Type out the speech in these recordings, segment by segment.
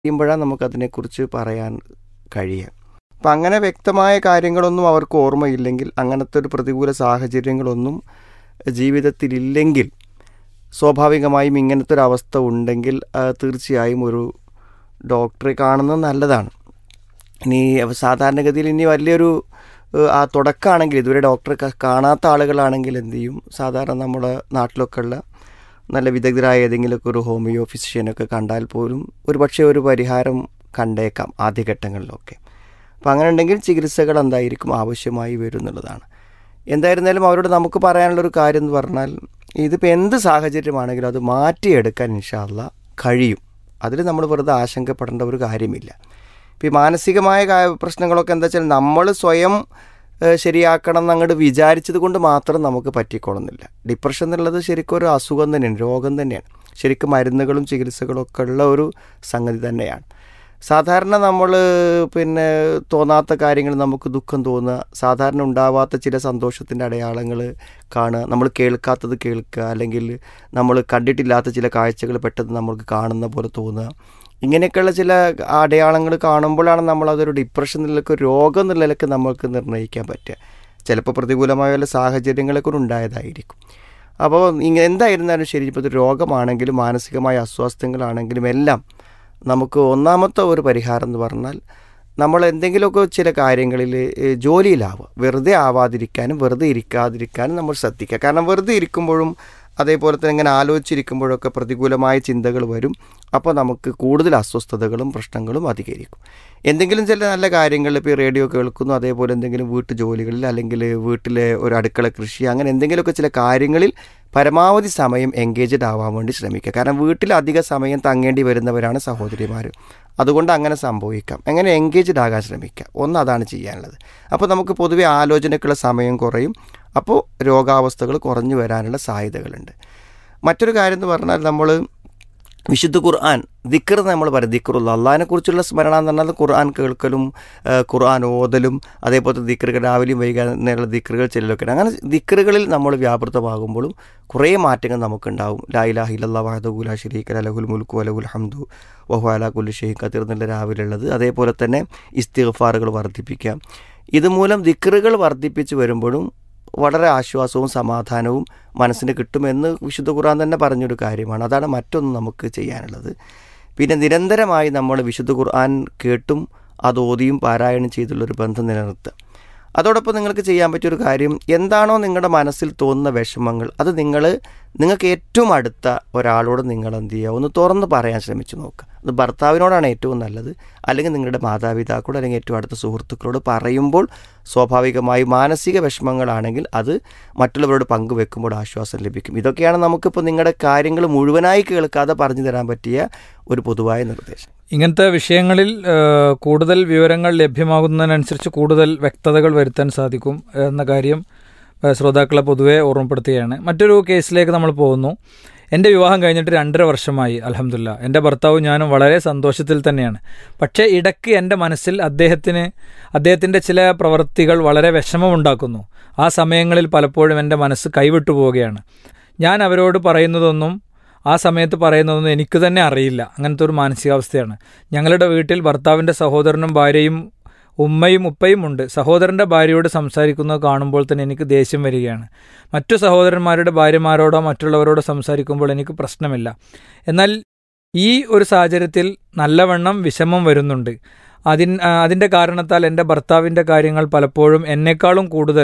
ചെയ്യുമ്പോഴാണ് നമുക്കതിനെക്കുറിച്ച് പറയാൻ കഴിയുക അപ്പം അങ്ങനെ വ്യക്തമായ കാര്യങ്ങളൊന്നും അവർക്ക് ഓർമ്മയില്ലെങ്കിൽ അങ്ങനത്തെ ഒരു പ്രതികൂല സാഹചര്യങ്ങളൊന്നും ജീവിതത്തിലില്ലെങ്കിൽ സ്വാഭാവികമായും ഇങ്ങനത്തെ ഒരു അവസ്ഥ ഉണ്ടെങ്കിൽ ആ, തീർച്ചയായും ഒരു ഡോക്ടറെ കാണുന്നത് നല്ലതാണ് ഇനി സാധാരണഗതിയിൽ ഇനി വലിയൊരു ഏഹ്, ആ തുടക്കമാണെങ്കിൽ ഇതുവരെ ഡോക്ടറെ ക- കാണാത്ത ആളുകളാണെങ്കിൽ എന്ത് ചെയ്യും സാധാരണ നമ്മുടെ നാട്ടിലൊക്കെ ഉള്ള നല്ല വിദഗ്ധരായ ഏതെങ്കിലുമൊക്കെ ഒരു ഹോമിയോ ഫിസിഷ്യനൊക്കെ കണ്ടാൽ പോലും ഒരു പക്ഷേ ഒരു പരിഹാരം കണ്ടേക്കാം ആദ്യഘട്ടങ്ങളിലൊക്കെ അപ്പോൾ അങ്ങനെ ഉണ്ടെങ്കിൽ ചികിത്സകൾ എന്തായിരിക്കും ആവശ്യമായി വരും എന്നുള്ളതാണ് എന്തായിരുന്നാലും അവരോട് നമുക്ക് പറയാനുള്ളൊരു കാര്യം എന്ന് പറഞ്ഞാൽ ഇതിപ്പോൾ എന്ത് സാഹചര്യമാണെങ്കിലും അത് മാറ്റിയെടുക്കാൻ ഇൻഷാല്ല കഴിയും അതിൽ നമ്മൾ വെറുതെ ആശങ്കപ്പെടേണ്ട ഒരു കാര്യമില്ല ഇപ്പോൾ ഈ മാനസികമായ കാ- പ്രശ്നങ്ങളൊക്കെ എന്താ വെച്ചാൽ നമ്മൾ സ്വയം ഏഹ്, ശരിയാക്കണം എന്ന് അങ്ങോട്ട് വിചാരിച്ചത് കൊണ്ട് മാത്രം നമുക്ക് പറ്റിക്കൊള്ളുന്നില്ല ഡിപ്രഷൻ എന്നുള്ളത് ശരിക്കും ഒരു അസുഖം തന്നെയാണ് രോഗം തന്നെയാണ് ശരിക്കും മരുന്നുകളും ചികിത്സകളും ഒക്കെ ഉള്ള ഒരു സംഗതി തന്നെയാണ് സാധാരണ നമ്മൾ പിന്നെ തോന്നാത്ത കാര്യങ്ങൾ നമുക്ക് ദുഃഖം തോന്നുക സാധാരണ ഉണ്ടാവാത്ത ചില സന്തോഷത്തിൻ്റെ അടയാളങ്ങൾ കാണുക നമ്മൾ കേൾക്കാത്തത് കേൾക്കുക അല്ലെങ്കിൽ നമ്മൾ കണ്ടിട്ടില്ലാത്ത ചില കാഴ്ചകൾ പെട്ടെന്ന് നമ്മൾക്ക് കാണുന്ന പോലെ തോന്നുക ഇങ്ങനെയൊക്കെയുള്ള ചില അടയാളങ്ങൾ കാണുമ്പോഴാണ് നമ്മൾ അതൊരു ഡിപ്രഷൻ നിലക്ക് രോഗം നിലക്ക് നമ്മൾക്ക് നിർണ്ണയിക്കാൻ പറ്റുക ചിലപ്പോൾ പ്രതികൂലമായ വല്ല സാഹചര്യങ്ങളൊക്കെ ഉണ്ടായതായിരിക്കും അപ്പോൾ ഇങ്ങനെ എന്തായിരുന്നാലും ശരി ഇപ്പോൾ ഇത് രോഗമാണെങ്കിലും മാനസികമായ അസ്വാസ്ഥ്യങ്ങളാണെങ്കിലും എല്ലാം നമുക്ക് ഒന്നാമത്തെ ഒരു പരിഹാരം എന്ന് പറഞ്ഞാൽ നമ്മൾ എന്തെങ്കിലുമൊക്കെ ചില കാര്യങ്ങളിൽ ഏഹ്, ജോലിയിലാവുക വെറുതെ ആവാതിരിക്കാനും വെറുതെ ഇരിക്കാതിരിക്കാനും നമ്മൾ ശ്രദ്ധിക്കുക കാരണം വെറുതെ ഇരിക്കുമ്പോഴും അതേപോലെ തന്നെ ഇങ്ങനെ ആലോചിച്ചിരിക്കുമ്പോഴൊക്കെ പ്രതികൂലമായ ചിന്തകൾ വരും അപ്പോൾ നമുക്ക് കൂടുതൽ അസ്വസ്ഥതകളും പ്രശ്നങ്ങളും അധികരിക്കും എന്തെങ്കിലും ചില നല്ല കാര്യങ്ങൾ ഇപ്പോൾ ഈ റേഡിയോ കേൾക്കുന്നു അതേപോലെ എന്തെങ്കിലും വീട്ടു ജോലികളിൽ അല്ലെങ്കിൽ വീട്ടിലെ ഒരു അടുക്കള കൃഷി അങ്ങനെ എന്തെങ്കിലുമൊക്കെ ചില കാര്യങ്ങളിൽ പരമാവധി സമയം എൻഗേജഡ് ആവാൻ വേണ്ടി ശ്രമിക്കുക കാരണം വീട്ടിൽ അധിക സമയം തങ്ങേണ്ടി വരുന്നവരാണ് സഹോദരിമാർ അതുകൊണ്ട് അങ്ങനെ സംഭവിക്കാം അങ്ങനെ എൻഗേജഡ് ആകാൻ ശ്രമിക്കുക ഒന്ന് അതാണ് ചെയ്യാനുള്ളത് അപ്പോൾ നമുക്ക് പൊതുവെ ആലോചനയ്ക്കുള്ള സമയം കുറയും അപ്പോൾ രോഗാവസ്ഥകൾ കുറഞ്ഞു വരാനുള്ള സാധ്യതകളുണ്ട് മറ്റൊരു കാര്യം എന്ന് പറഞ്ഞാൽ നമ്മൾ വിശുദ്ധ ഖുർആൻ ദിക്കർ നമ്മൾ പറയും ദിക്കറുള്ള അള്ളാഹിനെ കുറിച്ചുള്ള സ്മരണ എന്ന് പറഞ്ഞാൽ ഖുർആൻ കേൾക്കലും ആ, ഖുർആൻ ഓതലും അതേപോലത്തെ ദിക്കറുകൾ രാവിലെയും വൈകുന്നേരമുള്ള ദിക്കറുകൾ ചെല്ലലൊക്കെ ഉണ്ട് അങ്ങനെ ദിക്കറുകളിൽ നമ്മൾ വ്യാപൃതമാകുമ്പോഴും കുറേ മാറ്റങ്ങൾ നമുക്കുണ്ടാവും ലാ ഇലാഹ ഇല്ലല്ലാഹ് വഹദഹു ലാ ശരീക ലഹു ലഹുൽ മുൽക്കു വലഹുൽ ഹംദു വഹു അലാ കുല്ലി ഷൈഇൻ ഖദീർ എന്നുള്ള രാവിലെ ഉള്ളത് അതേപോലെ തന്നെ ഇസ്തിഗ്ഫാറുകൾ വർദ്ധിപ്പിക്കാം ഇതുമൂലം ദിക്കറുകൾ വർദ്ധിപ്പിച്ച് വരുമ്പോഴും വളരെ ആശ്വാസവും സമാധാനവും മനസ്സിന് കിട്ടുമെന്ന് വിശുദ്ധ ഖുർആൻ തന്നെ പറഞ്ഞൊരു കാര്യമാണ് അതാണ് മറ്റൊന്ന് നമുക്ക് ചെയ്യാനുള്ളത് പിന്നെ നിരന്തരമായി നമ്മൾ വിശുദ്ധ ഖുർആൻ കേട്ടും അത് ഓതിയും പാരായണം ചെയ്തുള്ളൊരു ബന്ധം നിലനിർത്തുക അതോടൊപ്പം നിങ്ങൾക്ക് ചെയ്യാൻ പറ്റിയൊരു കാര്യം എന്താണോ നിങ്ങളുടെ മനസ്സിൽ തോന്നുന്ന വിഷമങ്ങൾ അത് നിങ്ങൾ നിങ്ങൾക്ക് ഏറ്റവും അടുത്ത ഒരാളോട് നിങ്ങൾ എന്ത് ചെയ്യുക ഒന്ന് തുറന്ന് പറയാൻ ശ്രമിച്ചു നോക്കുക അത് ഭർത്താവിനോടാണ് ഏറ്റവും നല്ലത് അല്ലെങ്കിൽ നിങ്ങളുടെ മാതാപിതാക്കളോട് അല്ലെങ്കിൽ ഏറ്റവും അടുത്ത സുഹൃത്തുക്കളോട് പറയുമ്പോൾ സ്വാഭാവികമായി മാനസിക വിഷമങ്ങളാണെങ്കിൽ അത് മറ്റുള്ളവരോട് പങ്കുവെക്കുമ്പോൾ ആശ്വാസം ലഭിക്കും ഇതൊക്കെയാണ് നമുക്കിപ്പോൾ നിങ്ങളുടെ കാര്യങ്ങൾ മുഴുവനായി കേൾക്കാതെ പറഞ്ഞു തരാൻ പറ്റിയ ഒരു പൊതുവായ നിർദ്ദേശം ഇങ്ങനത്തെ വിഷയങ്ങളിൽ ആ, കൂടുതൽ വിവരങ്ങൾ ലഭ്യമാകുന്നതിനനുസരിച്ച് കൂടുതൽ വ്യക്തതകൾ വരുത്താൻ സാധിക്കും എന്ന കാര്യം ആ, ശ്രോതാക്കളെ പൊതുവെ ഓർമ്മപ്പെടുത്തുകയാണ് മറ്റൊരു കേസിലേക്ക് നമ്മൾ പോകുന്നു എൻ്റെ വിവാഹം കഴിഞ്ഞിട്ട് രണ്ടര വർഷമായി അലഹമില്ല എൻ്റെ ഭർത്താവും ഞാനും വളരെ സന്തോഷത്തിൽ തന്നെയാണ് പക്ഷേ ഇടയ്ക്ക് എൻ്റെ മനസ്സിൽ അദ്ദേഹത്തിന് അദ്ദേഹത്തിൻ്റെ ചില പ്രവൃത്തികൾ വളരെ വിഷമമുണ്ടാക്കുന്നു ആ സമയങ്ങളിൽ പലപ്പോഴും എൻ്റെ മനസ്സ് കൈവിട്ടു പോവുകയാണ് ഞാൻ അവരോട് പറയുന്നതൊന്നും ആ സമയത്ത് പറയുന്നതൊന്നും എനിക്ക് തന്നെ അറിയില്ല അങ്ങനത്തെ ഒരു മാനസികാവസ്ഥയാണ് ഞങ്ങളുടെ വീട്ടിൽ ഭർത്താവിൻ്റെ സഹോദരനും ഭാര്യയും ഉമ്മയും ഉപ്പയും ഉണ്ട് സഹോദരൻ്റെ ഭാര്യയോട് സംസാരിക്കുന്നത് കാണുമ്പോൾ തന്നെ എനിക്ക് ദേഷ്യം വരികയാണ് മറ്റു സഹോദരന്മാരുടെ ഭാര്യമാരോടോ മറ്റുള്ളവരോടോ സംസാരിക്കുമ്പോൾ എനിക്ക് പ്രശ്നമില്ല എന്നാൽ ഈ ഒരു സാഹചര്യത്തിൽ നല്ലവണ്ണം വിഷമം വരുന്നുണ്ട് അതിൻ ആ, അതിൻ്റെ കാരണത്താൽ എൻ്റെ ഭർത്താവിൻ്റെ കാര്യങ്ങൾ പലപ്പോഴും എന്നെക്കാളും കൂടുതൽ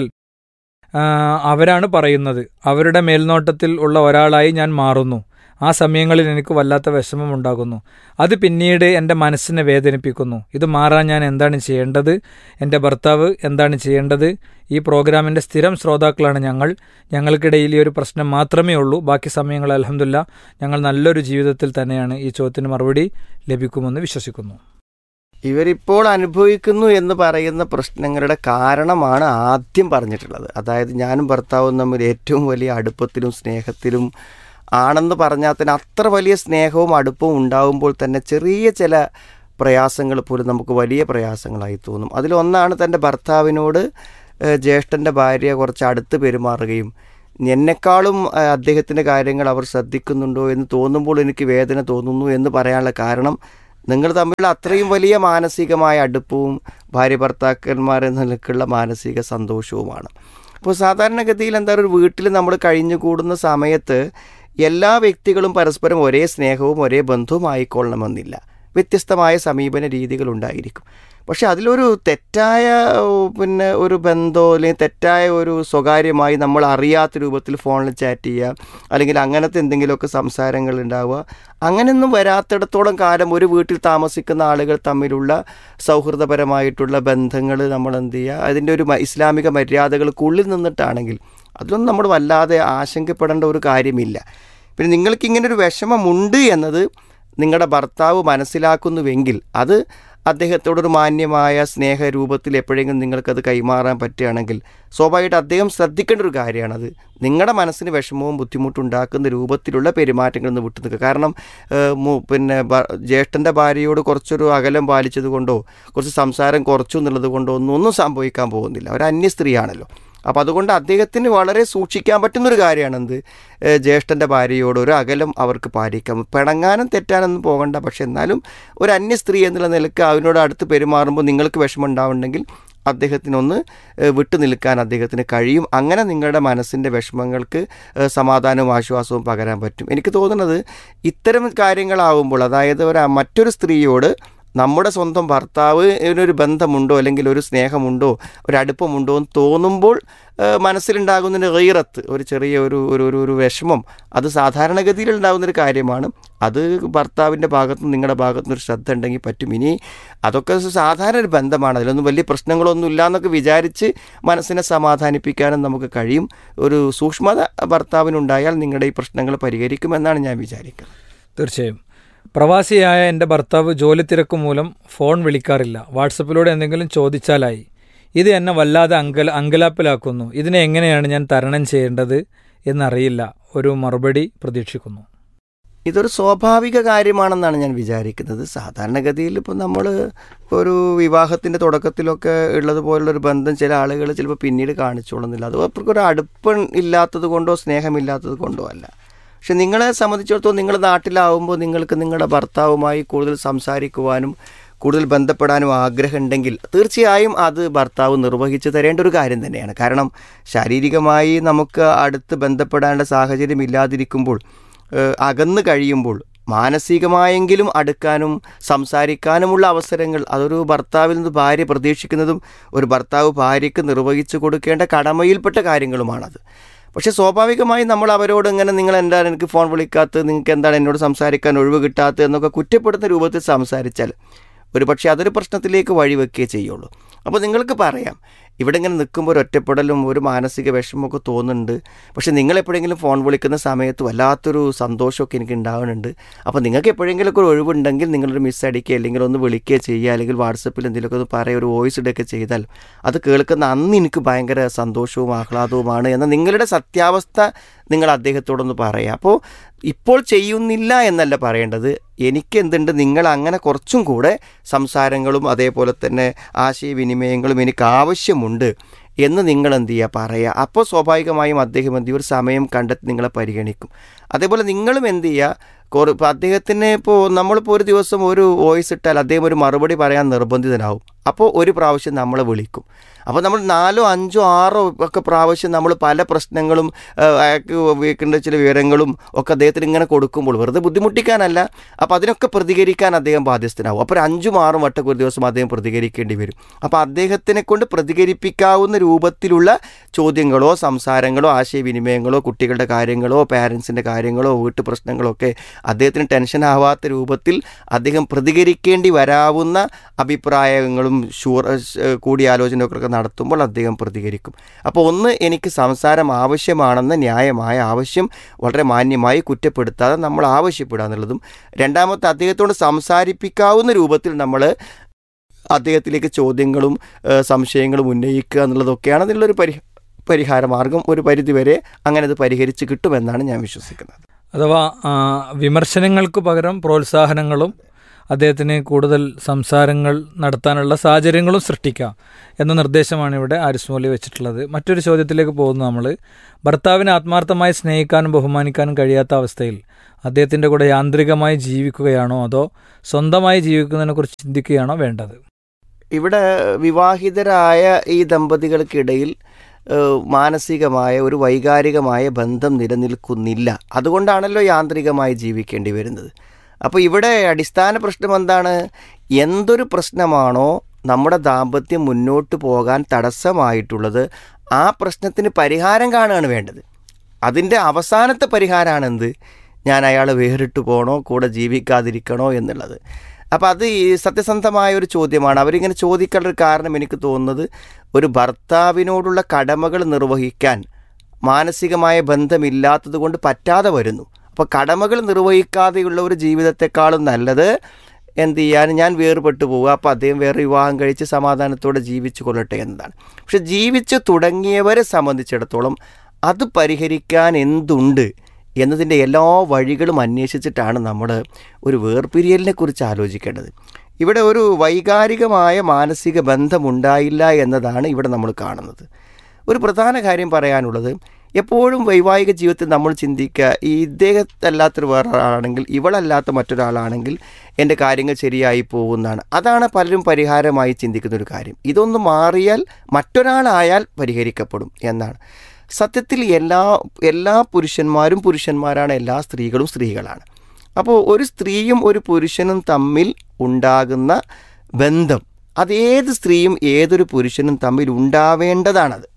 ആ, അവരാണ് പറയുന്നത് അവരുടെ മേൽനോട്ടത്തിൽ ഉള്ള ഒരാളായി ഞാൻ മാറുന്നു ആ സമയങ്ങളിൽ എനിക്ക് വല്ലാത്ത വിഷമമുണ്ടാകുന്നു അത് പിന്നീട് എൻ്റെ മനസ്സിനെ വേദനിപ്പിക്കുന്നു ഇത് മാറാൻ ഞാൻ എന്താണ് ചെയ്യേണ്ടത് എൻ്റെ ഭർത്താവ് എന്താണ് ചെയ്യേണ്ടത് ഈ പ്രോഗ്രാമിൻ്റെ സ്ഥിരം ശ്രോതാക്കളാണ് ഞങ്ങൾ ഞങ്ങൾക്കിടയിൽ ഈ ഒരു പ്രശ്നം മാത്രമേ ഉള്ളൂ ബാക്കി സമയങ്ങൾ അലഹമില്ല ഞങ്ങൾ നല്ലൊരു ജീവിതത്തിൽ തന്നെയാണ് ഈ ചോദ്യത്തിന് മറുപടി ലഭിക്കുമെന്ന് വിശ്വസിക്കുന്നു ഇവരിപ്പോൾ അനുഭവിക്കുന്നു എന്ന് പറയുന്ന പ്രശ്നങ്ങളുടെ കാരണമാണ് ആദ്യം പറഞ്ഞിട്ടുള്ളത് അതായത് ഞാനും ഭർത്താവും തമ്മിൽ ഏറ്റവും വലിയ അടുപ്പത്തിലും സ്നേഹത്തിലും ആണെന്ന് പറഞ്ഞാൽ തന്നെ അത്ര വലിയ സ്നേഹവും അടുപ്പവും ഉണ്ടാകുമ്പോൾ തന്നെ ചെറിയ ചില പ്രയാസങ്ങൾ പോലും നമുക്ക് വലിയ പ്രയാസങ്ങളായി തോന്നും അതിലൊന്നാണ് തൻ്റെ ഭർത്താവിനോട് ഏഹ്, ജ്യേഷ്ഠൻ്റെ ഭാര്യ കുറച്ച് അടുത്ത് പെരുമാറുകയും എന്നെക്കാളും ഏഹ്, അദ്ദേഹത്തിൻ്റെ കാര്യങ്ങൾ അവർ ശ്രദ്ധിക്കുന്നുണ്ടോ എന്ന് തോന്നുമ്പോൾ എനിക്ക് വേദന തോന്നുന്നു എന്ന് പറയാനുള്ള കാരണം നിങ്ങൾ തമ്മിലുള്ള അത്രയും വലിയ മാനസികമായ അടുപ്പവും ഭാര്യ ഭർത്താക്കന്മാരെന്ന നിലക്കുള്ള മാനസിക സന്തോഷവുമാണ് അപ്പോൾ സാധാരണഗതിയിൽ എന്താ ഒരു വീട്ടിൽ നമ്മൾ കഴിഞ്ഞുകൂടുന്ന സമയത്ത് എല്ലാ വ്യക്തികളും പരസ്പരം ഒരേ സ്നേഹവും ഒരേ ബന്ധവും ആയിക്കൊള്ളണമെന്നില്ല വ്യത്യസ്തമായ സമീപന രീതികളുണ്ടായിരിക്കും പക്ഷെ അതിലൊരു തെറ്റായ ഓ, പിന്നെ ഒരു ബന്ധമോ അല്ലെങ്കിൽ തെറ്റായ ഒരു സ്വകാര്യമായി നമ്മൾ അറിയാത്ത രൂപത്തിൽ ഫോണിൽ ചാറ്റ് ചെയ്യുക അല്ലെങ്കിൽ അങ്ങനത്തെ എന്തെങ്കിലുമൊക്കെ സംസാരങ്ങൾ ഉണ്ടാവുക അങ്ങനെയൊന്നും വരാത്തിടത്തോളം കാലം ഒരു വീട്ടിൽ താമസിക്കുന്ന ആളുകൾ തമ്മിലുള്ള സൗഹൃദപരമായിട്ടുള്ള ബന്ധങ്ങൾ നമ്മൾ എന്ത് ചെയ്യുക അതിൻ്റെ ഒരു മ- ഇസ്ലാമിക മര്യാദകൾക്കുള്ളിൽ നിന്നിട്ടാണെങ്കിൽ അതിലൊന്നും നമ്മൾ വല്ലാതെ ആശങ്കപ്പെടേണ്ട ഒരു കാര്യമില്ല പിന്നെ നിങ്ങൾക്ക് ഇങ്ങനെ ഒരു വിഷമമുണ്ട് എന്നത് നിങ്ങളുടെ ഭർത്താവ് മനസ്സിലാക്കുന്നുവെങ്കിൽ അത് അദ്ദേഹത്തോടൊരു മാന്യമായ സ്നേഹരൂപത്തിൽ എപ്പോഴെങ്കിലും നിങ്ങൾക്കത് കൈമാറാൻ പറ്റുകയാണെങ്കിൽ സ്വാഭാവികമായിട്ട് അദ്ദേഹം ശ്രദ്ധിക്കേണ്ട ഒരു കാര്യമാണത് നിങ്ങളുടെ മനസ്സിന് വിഷമവും ബുദ്ധിമുട്ടുണ്ടാക്കുന്ന രൂപത്തിലുള്ള പെരുമാറ്റങ്ങളിൽ നിന്ന് വിട്ടു നിൽക്കുക കാരണം ഏഹ്, മു- പിന്നെ ഭ- ജ്യേഷ്ഠൻ്റെ ഭാര്യയോട് കുറച്ചൊരു അകലം പാലിച്ചത് കൊണ്ടോ കുറച്ച് സംസാരം കുറച്ചു എന്നുള്ളത് കൊണ്ടോ ഒന്നും ഒന്നും സംഭവിക്കാൻ പോകുന്നില്ല ഒരു അന്യ സ്ത്രീയാണല്ലോ അപ്പോൾ അതുകൊണ്ട് അദ്ദേഹത്തിന് വളരെ സൂക്ഷിക്കാൻ പറ്റുന്നൊരു കാര്യമാണെന്ത് ഏഹ് ജ്യേഷ്ഠൻ്റെ ഭാര്യയോട് ഒരു അകലം അവർക്ക് പാലിക്കാം പിണങ്ങാനും തെറ്റാനൊന്നും പോകണ്ട പക്ഷെ എന്നാലും ഒരു അന്യ സ്ത്രീ എന്നുള്ള നിലക്ക് അതിനോട് അടുത്ത് പെരുമാറുമ്പോൾ നിങ്ങൾക്ക് വിഷമം ഉണ്ടാവുന്നുണ്ടെങ്കിൽ അദ്ദേഹത്തിനൊന്ന് ഏഹ് വിട്ടു നിൽക്കാൻ അദ്ദേഹത്തിന് കഴിയും അങ്ങനെ നിങ്ങളുടെ മനസ്സിൻ്റെ വിഷമങ്ങൾക്ക് ഏഹ് സമാധാനവും ആശ്വാസവും പകരാൻ പറ്റും എനിക്ക് തോന്നുന്നത് ഇത്തരം കാര്യങ്ങളാവുമ്പോൾ അതായത് ഒരു മറ്റൊരു സ്ത്രീയോട് നമ്മുടെ സ്വന്തം ഭർത്താവ് ഇതിനൊരു ബന്ധമുണ്ടോ അല്ലെങ്കിൽ ഒരു സ്നേഹമുണ്ടോ ഒരു അടുപ്പമുണ്ടോ എന്ന് തോന്നുമ്പോൾ ഏഹ് മനസ്സിലുണ്ടാകുന്നൊരു ഗൈറത്ത് ഒരു ചെറിയ ഒരു ഒരു ഒരു ഒരു വിഷമം അത് സാധാരണഗതിയിൽ ഉണ്ടാകുന്നൊരു കാര്യമാണ് അത് ഭർത്താവിൻ്റെ ഭാഗത്തു നിന്ന് നിങ്ങളുടെ ഭാഗത്തു നിന്ന് ഒരു ശ്രദ്ധ ഉണ്ടെങ്കിൽ പറ്റും ഇനി അതൊക്കെ സാധാരണ ഒരു ബന്ധമാണ് അതിലൊന്നും വലിയ പ്രശ്നങ്ങളൊന്നും ഇല്ല എന്നൊക്കെ വിചാരിച്ച് മനസ്സിനെ സമാധാനിപ്പിക്കാനും നമുക്ക് കഴിയും ഒരു സൂക്ഷ്മത ഭർത്താവിനുണ്ടായാൽ നിങ്ങളുടെ ഈ പ്രശ്നങ്ങൾ പരിഹരിക്കുമെന്നാണ് ഞാൻ വിചാരിക്കുന്നത് തീർച്ചയായും പ്രവാസിയായ എൻ്റെ ഭർത്താവ് ജോലി തിരക്ക് മൂലം ഫോൺ വിളിക്കാറില്ല വാട്സപ്പിലൂടെ എന്തെങ്കിലും ചോദിച്ചാലായി ഇത് എന്നെ വല്ലാതെ അങ്കല അങ്കലാപ്പിലാക്കുന്നു ഇതിനെ എങ്ങനെയാണ് ഞാൻ തരണം ചെയ്യേണ്ടത് എന്നറിയില്ല ഒരു മറുപടി പ്രതീക്ഷിക്കുന്നു ഇതൊരു സ്വാഭാവിക കാര്യമാണെന്നാണ് ഞാൻ വിചാരിക്കുന്നത് സാധാരണഗതിയിൽ ഇപ്പോൾ നമ്മൾ ഒരു വിവാഹത്തിൻ്റെ തുടക്കത്തിലൊക്കെ ഉള്ളതുപോലുള്ളൊരു ബന്ധം ചില ആളുകൾ ചിലപ്പോൾ പിന്നീട് കാണിച്ചോളുന്നില്ല അത് അവർക്കൊരു അടുപ്പം ഇല്ലാത്തത് കൊണ്ടോ സ്നേഹമില്ലാത്തത് കൊണ്ടോ അല്ല പക്ഷെ നിങ്ങളെ സംബന്ധിച്ചിടത്തോളം നിങ്ങൾ നാട്ടിലാവുമ്പോൾ നിങ്ങൾക്ക് നിങ്ങളുടെ ഭർത്താവുമായി കൂടുതൽ സംസാരിക്കുവാനും കൂടുതൽ ബന്ധപ്പെടാനും ആഗ്രഹമുണ്ടെങ്കിൽ തീർച്ചയായും അത് ഭർത്താവ് നിർവഹിച്ചു തരേണ്ട ഒരു കാര്യം തന്നെയാണ് കാരണം ശാരീരികമായി നമുക്ക് അടുത്ത് ബന്ധപ്പെടാനുള്ള സാഹചര്യം ഇല്ലാതിരിക്കുമ്പോൾ ഏഹ് അകന്ന് കഴിയുമ്പോൾ മാനസികമായെങ്കിലും അടുക്കാനും സംസാരിക്കാനുമുള്ള അവസരങ്ങൾ അതൊരു ഭർത്താവിൽ നിന്ന് ഭാര്യ പ്രതീക്ഷിക്കുന്നതും ഒരു ഭർത്താവ് ഭാര്യയ്ക്ക് നിർവഹിച്ചു കൊടുക്കേണ്ട കടമയിൽപ്പെട്ട കാര്യങ്ങളുമാണത് പക്ഷേ സ്വാഭാവികമായി നമ്മൾ അവരോട് ഇങ്ങനെ നിങ്ങൾ എന്താണ് എനിക്ക് ഫോൺ വിളിക്കാത്തത് നിങ്ങൾക്ക് എന്താണ് എന്നോട് സംസാരിക്കാൻ ഒഴിവ് കിട്ടാത്തത് എന്നൊക്കെ കുറ്റപ്പെടുന്ന രൂപത്തിൽ സംസാരിച്ചാൽ ഒരു പക്ഷേ അതൊരു പ്രശ്നത്തിലേക്ക് വഴിവെക്കുകയേ ചെയ്യുള്ളൂ അപ്പോൾ നിങ്ങൾക്ക് പറയാം ഇവിടെ ഇങ്ങനെ നിൽക്കുമ്പോൾ ഒരു ഒറ്റപ്പെടലും ഒരു മാനസിക വിഷമമൊക്കെ തോന്നുന്നുണ്ട് പക്ഷേ നിങ്ങൾ എപ്പോഴെങ്കിലും ഫോൺ വിളിക്കുന്ന സമയത്ത് വല്ലാത്തൊരു സന്തോഷമൊക്കെ എനിക്ക് ഉണ്ടാവുന്നുണ്ട് അപ്പോൾ നിങ്ങൾക്ക് എപ്പോഴെങ്കിലുമൊക്കെ ഒരു ഒഴിവുണ്ടെങ്കിൽ നിങ്ങളൊരു മിസ് അടിക്കുക അല്ലെങ്കിൽ ഒന്ന് വിളിക്കുകയോ ചെയ്യുക അല്ലെങ്കിൽ വാട്സപ്പിൽ എന്തെങ്കിലുമൊക്കെ ഒന്ന് പറയുക ഒരു വോയിസ് ഇടുകയൊക്കെ ചെയ്താൽ അത് കേൾക്കുന്ന അന്ന് എനിക്ക് ഭയങ്കര സന്തോഷവും ആഹ്ലാദവുമാണ് എന്ന നിങ്ങളുടെ സത്യാവസ്ഥ നിങ്ങൾ അദ്ദേഹത്തോടൊന്ന് പറയുക അപ്പോൾ ഇപ്പോൾ ചെയ്യുന്നില്ല എന്നല്ല പറയേണ്ടത് എനിക്ക് എന്തുണ്ട് നിങ്ങൾ അങ്ങനെ കുറച്ചും കൂടെ സംസാരങ്ങളും അതേപോലെ തന്നെ ആശയവിനിമയങ്ങളും എനിക്ക് ആവശ്യമുണ്ട് എന്ന് നിങ്ങൾ എന്ത് ചെയ്യുക പറയുക അപ്പോൾ സ്വാഭാവികമായും അദ്ദേഹം എന്ത് ചെയ്യും ഒരു സമയം കണ്ടെത്തി നിങ്ങളെ പരിഗണിക്കും അതേപോലെ നിങ്ങളും എന്ത് ചെയ്യുക കുറേ ഇപ്പോൾ അദ്ദേഹത്തിന് ഇപ്പോൾ നമ്മളിപ്പോൾ ഒരു ദിവസം ഒരു വോയിസ് ഇട്ടാൽ അദ്ദേഹം ഒരു മറുപടി പറയാൻ നിർബന്ധിതനാവും അപ്പോൾ ഒരു പ്രാവശ്യം നമ്മളെ വിളിക്കും അപ്പോൾ നമ്മൾ നാലോ അഞ്ചോ ആറോ ഒക്കെ പ്രാവശ്യം നമ്മൾ പല പ്രശ്നങ്ങളും ആ, അയാൾക്ക് ഉപയോഗിക്കേണ്ട ചില വിവരങ്ങളും ഒക്കെ അദ്ദേഹത്തിന് ഇങ്ങനെ കൊടുക്കുമ്പോൾ വെറുതെ ബുദ്ധിമുട്ടിക്കാനല്ല അപ്പോൾ അതിനൊക്കെ പ്രതികരിക്കാൻ അദ്ദേഹം ബാധ്യസ്ഥനാവും അപ്പോൾ ഒരു അഞ്ചും ആറും വട്ടം ഒരു ദിവസം അദ്ദേഹം പ്രതികരിക്കേണ്ടി വരും അപ്പോൾ അദ്ദേഹത്തിനെ കൊണ്ട് പ്രതികരിപ്പിക്കാവുന്ന രൂപത്തിലുള്ള ചോദ്യങ്ങളോ സംസാരങ്ങളോ ആശയവിനിമയങ്ങളോ കുട്ടികളുടെ കാര്യങ്ങളോ പാരൻസിൻ്റെ കാര്യങ്ങളോ വീട്ടു പ്രശ്നങ്ങളോ ഒക്കെ അദ്ദേഹത്തിന് ടെൻഷൻ ആവാത്ത രൂപത്തിൽ അദ്ദേഹം പ്രതികരിക്കേണ്ടി വരാവുന്ന അഭിപ്രായങ്ങളും ഷൂർ കൂടിയാലോചനയൊക്കെ നടത്തുമ്പോൾ അദ്ദേഹം പ്രതികരിക്കും അപ്പോൾ ഒന്ന് എനിക്ക് സംസാരം ആവശ്യമാണെന്ന ന്യായമായ ആവശ്യം വളരെ മാന്യമായി കുറ്റപ്പെടുത്താതെ നമ്മൾ ആവശ്യപ്പെടുക എന്നുള്ളതും രണ്ടാമത്തെ അദ്ദേഹത്തോട് സംസാരിപ്പിക്കാവുന്ന രൂപത്തിൽ നമ്മൾ അദ്ദേഹത്തിലേക്ക് ചോദ്യങ്ങളും ഏഹ്, സംശയങ്ങളും ഉന്നയിക്കുക എന്നുള്ളതൊക്കെയാണ് അതിനുള്ളൊരു പരി പരിഹാര മാർഗം ഒരു പരിധിവരെ അങ്ങനെ അത് പരിഹരിച്ച് കിട്ടുമെന്നാണ് ഞാൻ വിശ്വസിക്കുന്നത് അഥവാ ആ, വിമർശനങ്ങൾക്ക് പകരം പ്രോത്സാഹനങ്ങളും അദ്ദേഹത്തിന് കൂടുതൽ സംസാരങ്ങൾ നടത്താനുള്ള സാഹചര്യങ്ങളും സൃഷ്ടിക്കാം എന്ന നിർദ്ദേശമാണ് ഇവിടെ ആരിസ് മൗലി വെച്ചിട്ടുള്ളത് മറ്റൊരു ചോദ്യത്തിലേക്ക് പോകുന്നു നമ്മൾ ഭർത്താവിനെ ആത്മാർത്ഥമായി സ്നേഹിക്കാനും ബഹുമാനിക്കാനും കഴിയാത്ത അവസ്ഥയിൽ അദ്ദേഹത്തിൻ്റെ കൂടെ യാന്ത്രികമായി ജീവിക്കുകയാണോ അതോ സ്വന്തമായി ജീവിക്കുന്നതിനെക്കുറിച്ച് ചിന്തിക്കുകയാണോ വേണ്ടത് ഇവിടെ വിവാഹിതരായ ഈ ദമ്പതികൾക്കിടയിൽ ഏഹ്, മാനസികമായ ഒരു വൈകാരികമായ ബന്ധം നിലനിൽക്കുന്നില്ല അതുകൊണ്ടാണല്ലോ യാന്ത്രികമായി ജീവിക്കേണ്ടി വരുന്നത് അപ്പോൾ ഇവിടെ അടിസ്ഥാന പ്രശ്നം എന്താണ് എന്തൊരു പ്രശ്നമാണോ നമ്മുടെ ദാമ്പത്യം മുന്നോട്ട് പോകാൻ തടസ്സമായിട്ടുള്ളത് ആ പ്രശ്നത്തിന് പരിഹാരം കാണുകയാണ് വേണ്ടത് അതിൻ്റെ അവസാനത്തെ പരിഹാരമാണെന്ത് ഞാൻ അയാളെ വേറിട്ട് പോകണോ കൂടെ ജീവിക്കാതിരിക്കണോ എന്നുള്ളത് അപ്പോൾ അത് ഈ സത്യസന്ധമായ ഒരു ചോദ്യമാണ് അവരിങ്ങനെ ചോദിക്കാനുള്ള ഒരു കാരണം എനിക്ക് തോന്നുന്നത് ഒരു ഭർത്താവിനോടുള്ള കടമകൾ നിർവഹിക്കാൻ മാനസികമായ ബന്ധമില്ലാത്തത് കൊണ്ട് പറ്റാതെ വരുന്നു അപ്പോൾ കടമകൾ നിർവഹിക്കാതെയുള്ള ഒരു ജീവിതത്തെക്കാളും നല്ലത് എന്ത് ചെയ്യാൻ ഞാൻ വേർപെട്ടു പോവുക അപ്പോൾ അദ്ദേഹം വേറെ വിവാഹം കഴിച്ച് സമാധാനത്തോടെ ജീവിച്ചു കൊള്ളട്ടെ എന്നതാണ് പക്ഷെ ജീവിച്ചു തുടങ്ങിയവരെ സംബന്ധിച്ചിടത്തോളം അത് പരിഹരിക്കാൻ എന്തുണ്ട് എന്നതിൻ്റെ എല്ലാ വഴികളും അന്വേഷിച്ചിട്ടാണ് നമ്മൾ ഒരു വേർപിരിയലിനെ കുറിച്ച് ആലോചിക്കേണ്ടത് ഇവിടെ ഒരു വൈകാരികമായ മാനസിക ബന്ധമുണ്ടായില്ല എന്നതാണ് ഇവിടെ നമ്മൾ കാണുന്നത് ഒരു പ്രധാന കാര്യം പറയാനുള്ളത് എപ്പോഴും വൈവാഹിക ജീവിതത്തിൽ നമ്മൾ ചിന്തിക്കുക ഈ ഇദ്ദേഹത്തല്ലാത്തൊരു വേറൊരാളാണെങ്കിൽ ഇവളല്ലാത്ത മറ്റൊരാളാണെങ്കിൽ എൻ്റെ കാര്യങ്ങൾ ശരിയായി പോകുന്നതാണ് അതാണ് പലരും പരിഹാരമായി ചിന്തിക്കുന്ന ഒരു കാര്യം ഇതൊന്ന് മാറിയാൽ മറ്റൊരാളായാൽ പരിഹരിക്കപ്പെടും എന്നാണ് സത്യത്തിൽ എല്ലാ എല്ലാ പുരുഷന്മാരും പുരുഷന്മാരാണ് എല്ലാ സ്ത്രീകളും സ്ത്രീകളാണ് അപ്പോൾ ഒരു സ്ത്രീയും ഒരു പുരുഷനും തമ്മിൽ ഉണ്ടാകുന്ന ബന്ധം അത് ഏത് സ്ത്രീയും ഏതൊരു പുരുഷനും തമ്മിൽ ഉണ്ടാവേണ്ടതാണത്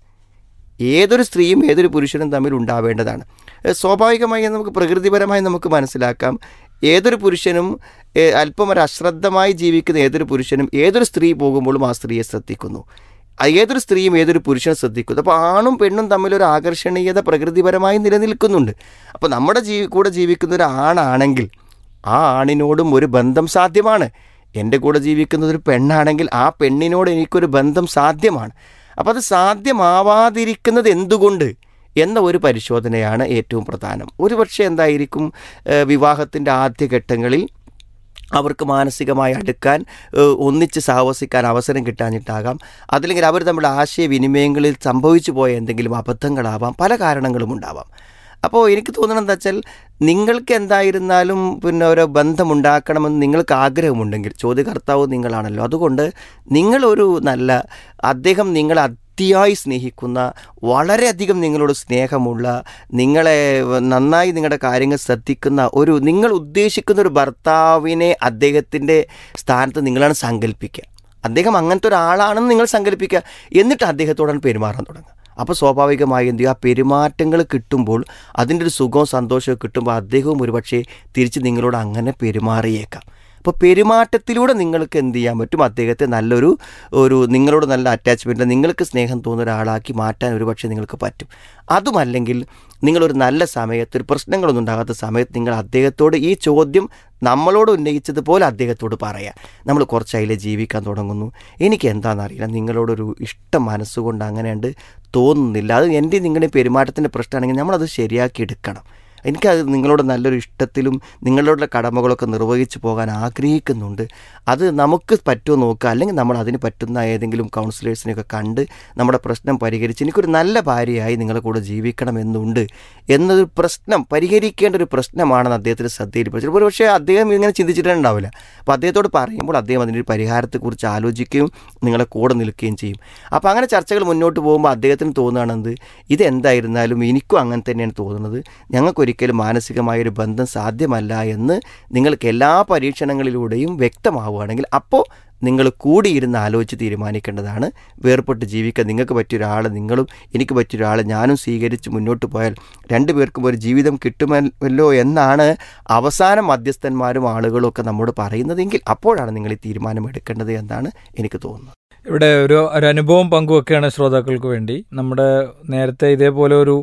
ഏതൊരു സ്ത്രീയും ഏതൊരു പുരുഷനും തമ്മിൽ ഉണ്ടാവേണ്ടതാണ് ഏഹ് സ്വാഭാവികമായി നമുക്ക് പ്രകൃതിപരമായി നമുക്ക് മനസ്സിലാക്കാം ഏതൊരു പുരുഷനും ഏഹ് അല്പം ഒരു അശ്രദ്ധമായി ജീവിക്കുന്ന ഏതൊരു പുരുഷനും ഏതൊരു സ്ത്രീ പോകുമ്പോഴും ആ സ്ത്രീയെ ശ്രദ്ധിക്കുന്നു ആ ഏതൊരു സ്ത്രീയും ഏതൊരു പുരുഷനെ ശ്രദ്ധിക്കുന്നു അപ്പോൾ ആണും പെണ്ണും തമ്മിലൊരു ആകർഷണീയത പ്രകൃതിപരമായി നിലനിൽക്കുന്നുണ്ട് അപ്പോൾ നമ്മുടെ ജീ കൂടെ ജീവിക്കുന്ന ഒരു ആണാണെങ്കിൽ ആ ആണിനോടും ഒരു ബന്ധം സാധ്യമാണ് എൻ്റെ കൂടെ ജീവിക്കുന്നത് ഒരു പെണ്ണാണെങ്കിൽ ആ പെണ്ണിനോട് എനിക്കൊരു ബന്ധം സാധ്യമാണ് അപ്പോൾ അത് സാധ്യമാവാതിരിക്കുന്നത് എന്തുകൊണ്ട് എന്ന ഒരു പരിശോധനയാണ് ഏറ്റവും പ്രധാനം ഒരുപക്ഷെ എന്തായിരിക്കും ഏഹ് വിവാഹത്തിൻ്റെ ആദ്യഘട്ടങ്ങളിൽ അവർക്ക് മാനസികമായി അടുക്കാൻ ഏഹ് ഒന്നിച്ച് സാഹസിക്കാൻ അവസരം കിട്ടാഞ്ഞിട്ടാകാം അതല്ലെങ്കിൽ അവർ തമ്മിൽ ആശയവിനിമയങ്ങളിൽ സംഭവിച്ചു പോയ എന്തെങ്കിലും അബദ്ധങ്ങളാവാം പല കാരണങ്ങളും ഉണ്ടാവാം അപ്പോൾ എനിക്ക് തോന്നുന്നത് എന്താ വെച്ചാൽ നിങ്ങൾക്ക് എന്തായിരുന്നാലും പിന്നെ ഒരു ബന്ധമുണ്ടാക്കണമെന്ന് നിങ്ങൾക്ക് ആഗ്രഹമുണ്ടെങ്കിൽ ചോദ്യകർത്താവ് നിങ്ങളാണല്ലോ അതുകൊണ്ട് നിങ്ങളൊരു നല്ല അദ്ദേഹം നിങ്ങളെ അതിയായി സ്നേഹിക്കുന്ന വളരെയധികം നിങ്ങളോട് സ്നേഹമുള്ള നിങ്ങളെ നന്നായി നിങ്ങളുടെ കാര്യങ്ങൾ ശ്രദ്ധിക്കുന്ന ഒരു നിങ്ങൾ ഉദ്ദേശിക്കുന്ന ഒരു ഭർത്താവിനെ അദ്ദേഹത്തിൻ്റെ സ്ഥാനത്ത് നിങ്ങളാണ് സങ്കല്പിക്കുക അദ്ദേഹം അങ്ങനത്തെ ഒരാളാണെന്ന് നിങ്ങൾ സങ്കല്പിക്കുക എന്നിട്ട് അദ്ദേഹത്തോടാണ് പെരുമാറാൻ തുടങ്ങുക അപ്പോൾ സ്വാഭാവികമായി എന്ത് ചെയ്യും ആ പെരുമാറ്റങ്ങൾ കിട്ടുമ്പോൾ അതിൻ്റെ ഒരു സുഖവും സന്തോഷവും കിട്ടുമ്പോൾ അദ്ദേഹവും ഒരുപക്ഷെ തിരിച്ച് നിങ്ങളോട് അങ്ങനെ പെരുമാറിയേക്കാം അപ്പോൾ പെരുമാറ്റത്തിലൂടെ നിങ്ങൾക്ക് എന്ത് ചെയ്യാൻ പറ്റും അദ്ദേഹത്തെ നല്ലൊരു ഒരു നിങ്ങളോട് നല്ല അറ്റാച്ച്മെൻറ്റ് നിങ്ങൾക്ക് സ്നേഹം തോന്നുന്ന ഒരാളാക്കി മാറ്റാൻ ഒരുപക്ഷെ നിങ്ങൾക്ക് പറ്റും അതുമല്ലെങ്കിൽ നിങ്ങളൊരു നല്ല സമയത്ത് ഒരു പ്രശ്നങ്ങളൊന്നും ഉണ്ടാകാത്ത സമയത്ത് നിങ്ങൾ അദ്ദേഹത്തോട് ഈ ചോദ്യം നമ്മളോട് ഉന്നയിച്ചതുപോലെ അദ്ദേഹത്തോട് പറയാം നമ്മൾ കുറച്ച് അതിലെ ജീവിക്കാൻ തുടങ്ങുന്നു എനിക്ക് എന്താണെന്നറിയില്ല നിങ്ങളോടൊരു ഇഷ്ടം മനസ്സുകൊണ്ട് അങ്ങനെയുണ്ട് തോന്നുന്നില്ല അത് എൻ്റെ നിങ്ങളുടെ പെരുമാറ്റത്തിൻ്റെ പ്രശ്നമാണെങ്കിൽ നമ്മളത് ശരിയാക്കി എടുക്കണം എനിക്കത് നിങ്ങളോട് നല്ലൊരു ഇഷ്ടത്തിലും നിങ്ങളുടെ കടമകളൊക്കെ നിർവഹിച്ചു പോകാൻ ആഗ്രഹിക്കുന്നുണ്ട് അത് നമുക്ക് പറ്റുമോ നോക്കുക അല്ലെങ്കിൽ നമ്മൾ അതിന് പറ്റുന്ന ഏതെങ്കിലും കൗൺസിലേഴ്സിനെയൊക്കെ കണ്ട് നമ്മുടെ പ്രശ്നം പരിഹരിച്ച് എനിക്കൊരു നല്ല ഭാര്യയായി നിങ്ങളുടെ കൂടെ ജീവിക്കണമെന്നുണ്ട് എന്നൊരു പ്രശ്നം പരിഹരിക്കേണ്ട ഒരു പ്രശ്നമാണെന്ന് അദ്ദേഹത്തിന് ശ്രദ്ധയിൽപ്പെടുത്തി ഒരു പക്ഷേ അദ്ദേഹം ഇങ്ങനെ ചിന്തിച്ചിട്ടുണ്ടാവില്ല അപ്പോൾ അദ്ദേഹത്തോട് പറയുമ്പോൾ അദ്ദേഹം അതിൻ്റെ ഒരു പരിഹാരത്തെക്കുറിച്ച് ആലോചിക്കുകയും നിങ്ങളെ കൂടെ നിൽക്കുകയും ചെയ്യും അപ്പോൾ അങ്ങനെ ചർച്ചകൾ മുന്നോട്ട് പോകുമ്പോൾ അദ്ദേഹത്തിന് തോന്നുകയാണെന്ത് ഇതെന്തായിരുന്നാലും എനിക്കും അങ്ങനെ തന്നെയാണ് തോന്നുന്നത് ഞങ്ങൾക്കൊരിക്കലും മാനസികമായൊരു ബന്ധം സാധ്യമല്ല എന്ന് നിങ്ങൾക്ക് എല്ലാ പരീക്ഷണങ്ങളിലൂടെയും വ്യക്തമാവുകയാണെങ്കിൽ അപ്പോൾ നിങ്ങൾ കൂടിയിരുന്ന് ആലോചിച്ച് തീരുമാനിക്കേണ്ടതാണ് വേർപെട്ട് ജീവിക്കാൻ നിങ്ങൾക്ക് പറ്റിയ ഒരാൾ നിങ്ങളും എനിക്ക് പറ്റിയ ഒരാൾ ഞാനും സ്വീകരിച്ച് മുന്നോട്ട് പോയാൽ രണ്ടു പേർക്കും ഒരു ജീവിതം കിട്ടുമല്ലോ എന്നാണ് അവസാന മധ്യസ്ഥന്മാരും ആളുകളും ഒക്കെ നമ്മോട് പറയുന്നതെങ്കിൽ അപ്പോഴാണ് നിങ്ങൾ ഈ തീരുമാനം എടുക്കേണ്ടത് എന്നാണ് എനിക്ക് തോന്നുന്നത് ഇവിടെ ഒരു ഒരു അനുഭവം പങ്കുവെക്കുകയാണ് ശ്രോതാക്കൾക്ക് വേണ്ടി നമ്മുടെ നേരത്തെ ഇതേപോലെ ഒരു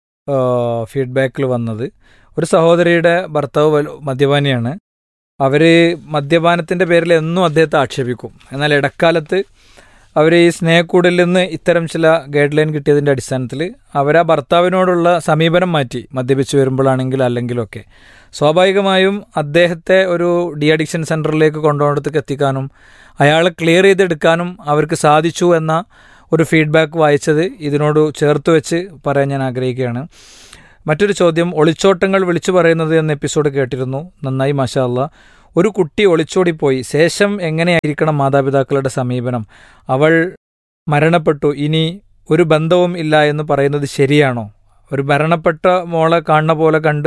ഫീഡ്ബാക്കിൽ വന്നത് ഒരു സഹോദരിയുടെ ഭർത്താവ് വൽ- മദ്യപാനിയാണ് അവർ മദ്യപാനത്തിൻ്റെ പേരിൽ എന്നും അദ്ദേഹത്തെ ആക്ഷേപിക്കും എന്നാൽ ഇടക്കാലത്ത് അവർ ഈ സ്നേഹക്കൂടിൽ നിന്ന് ഇത്തരം ചില ഗൈഡ് ലൈൻ കിട്ടിയതിൻ്റെ അടിസ്ഥാനത്തിൽ അവർ ആ ഭർത്താവിനോടുള്ള സമീപനം മാറ്റി മദ്യപിച്ച് വരുമ്പോഴാണെങ്കിൽ അല്ലെങ്കിലൊക്കെ സ്വാഭാവികമായും അദ്ദേഹത്തെ ഒരു ഡി അഡിക്ഷൻ സെൻറ്ററിലേക്ക് കൊണ്ടുപോകത്തേക്ക് എത്തിക്കാനും അയാളെ ക്ലിയർ ചെയ്തെടുക്കാനും അവർക്ക് സാധിച്ചു എന്ന ഒരു ഫീഡ്ബാക്ക് വായിച്ചത് ഇതിനോട് ചേർത്ത് വെച്ച് പറയാൻ ഞാൻ ആഗ്രഹിക്കുകയാണ് മറ്റൊരു ചോദ്യം ഒളിച്ചോട്ടങ്ങൾ വിളിച്ചു പറയുന്നത് എന്ന എപ്പിസോഡ് കേട്ടിരുന്നു നന്നായി മാഷാ അല്ലാ ഒരു കുട്ടി ഒളിച്ചോടിപ്പോയി ശേഷം എങ്ങനെയായിരിക്കണം മാതാപിതാക്കളുടെ സമീപനം അവൾ മരണപ്പെട്ടു ഇനി ഒരു ബന്ധവും ഇല്ല എന്ന് പറയുന്നത് ശരിയാണോ ഒരു മരണപ്പെട്ട മോളെ കാണുന്ന പോലെ കണ്ട്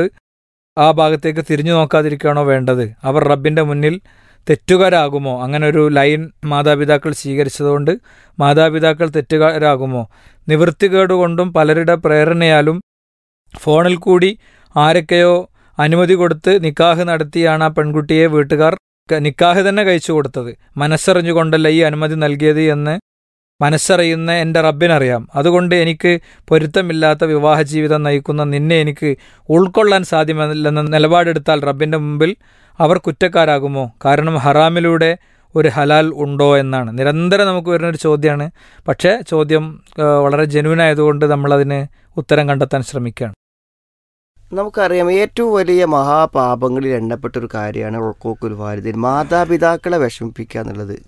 ആ ഭാഗത്തേക്ക് തിരിഞ്ഞു നോക്കാതിരിക്കുകയാണോ വേണ്ടത് അവർ റബ്ബിൻ്റെ മുന്നിൽ തെറ്റുകാരാകുമോ അങ്ങനെ ഒരു ലൈൻ മാതാപിതാക്കൾ സ്വീകരിച്ചതുകൊണ്ട് മാതാപിതാക്കൾ തെറ്റുകാരാകുമോ നിവൃത്തികേട് കൊണ്ടും പലരുടെ പ്രേരണയാലും ഫോണിൽ കൂടി ആരൊക്കെയോ അനുമതി കൊടുത്ത് നിക്കാഹ് നടത്തിയാണ് ആ പെൺകുട്ടിയെ വീട്ടുകാർ നിക്കാഹ് തന്നെ കഴിച്ചു കൊടുത്തത് മനസ്സറിഞ്ഞുകൊണ്ടല്ല ഈ അനുമതി നൽകിയത് എന്ന് മനസ്സറിയുന്ന എൻ്റെ റബ്ബിനറിയാം അതുകൊണ്ട് എനിക്ക് പൊരുത്തമില്ലാത്ത വിവാഹ ജീവിതം നയിക്കുന്ന നിന്നെ എനിക്ക് ഉൾക്കൊള്ളാൻ സാധ്യമല്ലെന്ന നിലപാടെടുത്താൽ റബ്ബിൻ്റെ മുമ്പിൽ അവർ കുറ്റക്കാരാകുമോ കാരണം ഹറാമിലൂടെ ഒരു ഹലാൽ ഉണ്ടോ എന്നാണ് നിരന്തരം നമുക്ക് വരുന്നൊരു ചോദ്യമാണ് പക്ഷേ ചോദ്യം വളരെ ജെനുവിൻ ആയതുകൊണ്ട് നമ്മളതിന് ഉത്തരം കണ്ടെത്താൻ ശ്രമിക്കുകയാണ് നമുക്കറിയാം ഏറ്റവും വലിയ മഹാപാപങ്ങളിൽ എണ്ണപ്പെട്ട ഒരു കാര്യമാണ് ഒക്കോക്കുൽ വാലിദിൻ മാതാപിതാക്കളെ വിഷമിപ്പിക്കുക എന്നുള്ളത്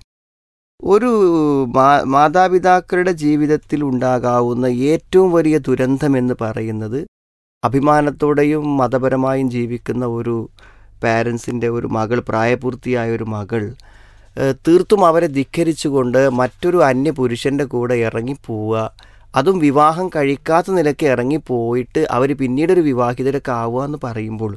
ഒരു മാ മാതാപിതാക്കളുടെ ജീവിതത്തിൽ ഉണ്ടാകാവുന്ന ഏറ്റവും വലിയ ദുരന്തം എന്ന് പറയുന്നത് അഭിമാനത്തോടെയും മതപരമായും ജീവിക്കുന്ന ഒരു പാരൻസിൻ്റെ ഒരു മകൾ പ്രായപൂർത്തിയായ ഒരു മകൾ തീർത്തും അവരെ ധിക്കരിച്ചുകൊണ്ട് മറ്റൊരു അന്യ പുരുഷൻ്റെ കൂടെ ഇറങ്ങിപ്പോവുക അതും വിവാഹം കഴിക്കാത്ത നിലയ്ക്ക് ഇറങ്ങിപ്പോയിട്ട് അവർ പിന്നീടൊരു വിവാഹിതരൊക്കെ ആവുക എന്ന് പറയുമ്പോൾ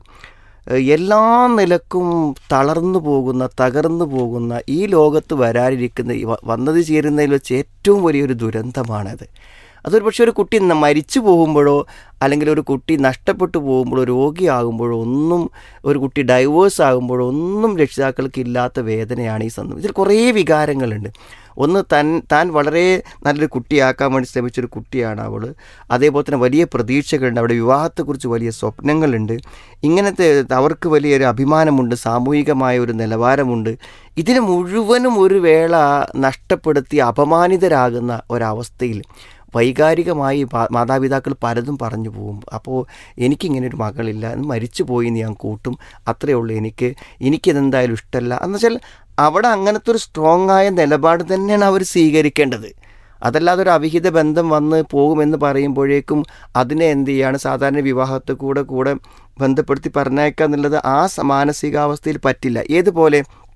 എല്ലാ നിലക്കും തളർന്നു പോകുന്ന തകർന്നു പോകുന്ന ഈ ലോകത്ത് വരാനിരിക്കുന്ന വന്നത് ചേരുന്നതിൽ വെച്ച് ഏറ്റവും വലിയൊരു ദുരന്തമാണത് അതൊരു പക്ഷേ ഒരു കുട്ടി മരിച്ചു പോകുമ്പോഴോ അല്ലെങ്കിൽ ഒരു കുട്ടി നഷ്ടപ്പെട്ടു പോകുമ്പോഴോ രോഗിയാകുമ്പോഴോ ഒന്നും ഒരു കുട്ടി ഡൈവേഴ്സ് ആകുമ്പോഴോ ഒന്നും രക്ഷിതാക്കൾക്ക് ഇല്ലാത്ത വേദനയാണ് ഈ സന്ദർഭം ഇതിൽ കുറേ വികാരങ്ങളുണ്ട് ഒന്ന് തൻ താൻ വളരെ നല്ലൊരു കുട്ടിയാക്കാൻ വേണ്ടി ശ്രമിച്ചൊരു കുട്ടിയാണ് അവൾ അതേപോലെ തന്നെ വലിയ പ്രതീക്ഷകളുണ്ട് അവിടെ വിവാഹത്തെക്കുറിച്ച് വലിയ സ്വപ്നങ്ങളുണ്ട് ഇങ്ങനത്തെ അവർക്ക് വലിയൊരു അഭിമാനമുണ്ട് സാമൂഹികമായ ഒരു നിലവാരമുണ്ട് ഇതിന് മുഴുവനും ഒരു വേള നഷ്ടപ്പെടുത്തി അപമാനിതരാകുന്ന ഒരവസ്ഥയിൽ വൈകാരികമായി മാതാപിതാക്കൾ പലതും പറഞ്ഞു പോകും അപ്പോൾ എനിക്കിങ്ങനെ ഒരു മകളില്ല മരിച്ചു പോയി എന്ന് ഞാൻ കൂട്ടും അത്രയേ ഉള്ളൂ എനിക്ക് എനിക്കിതെന്തായാലും ഇഷ്ടമല്ല എന്ന് വെച്ചാൽ അവിടെ അങ്ങനത്തെ ഒരു സ്ട്രോങ് ആയ നിലപാട് തന്നെയാണ് അവർ സ്വീകരിക്കേണ്ടത് അതല്ലാതെ ഒരു അവിഹിത ബന്ധം വന്ന് പോകുമെന്ന് പറയുമ്പോഴേക്കും അതിനെ എന്ത് ചെയ്യാണ് സാധാരണ വിവാഹത്തെ കൂടെ കൂടെ ബന്ധപ്പെടുത്തി പറഞ്ഞേക്കുക എന്നുള്ളത് ആ മാനസികാവസ്ഥയിൽ പറ്റില്ല ഏതുപോലെ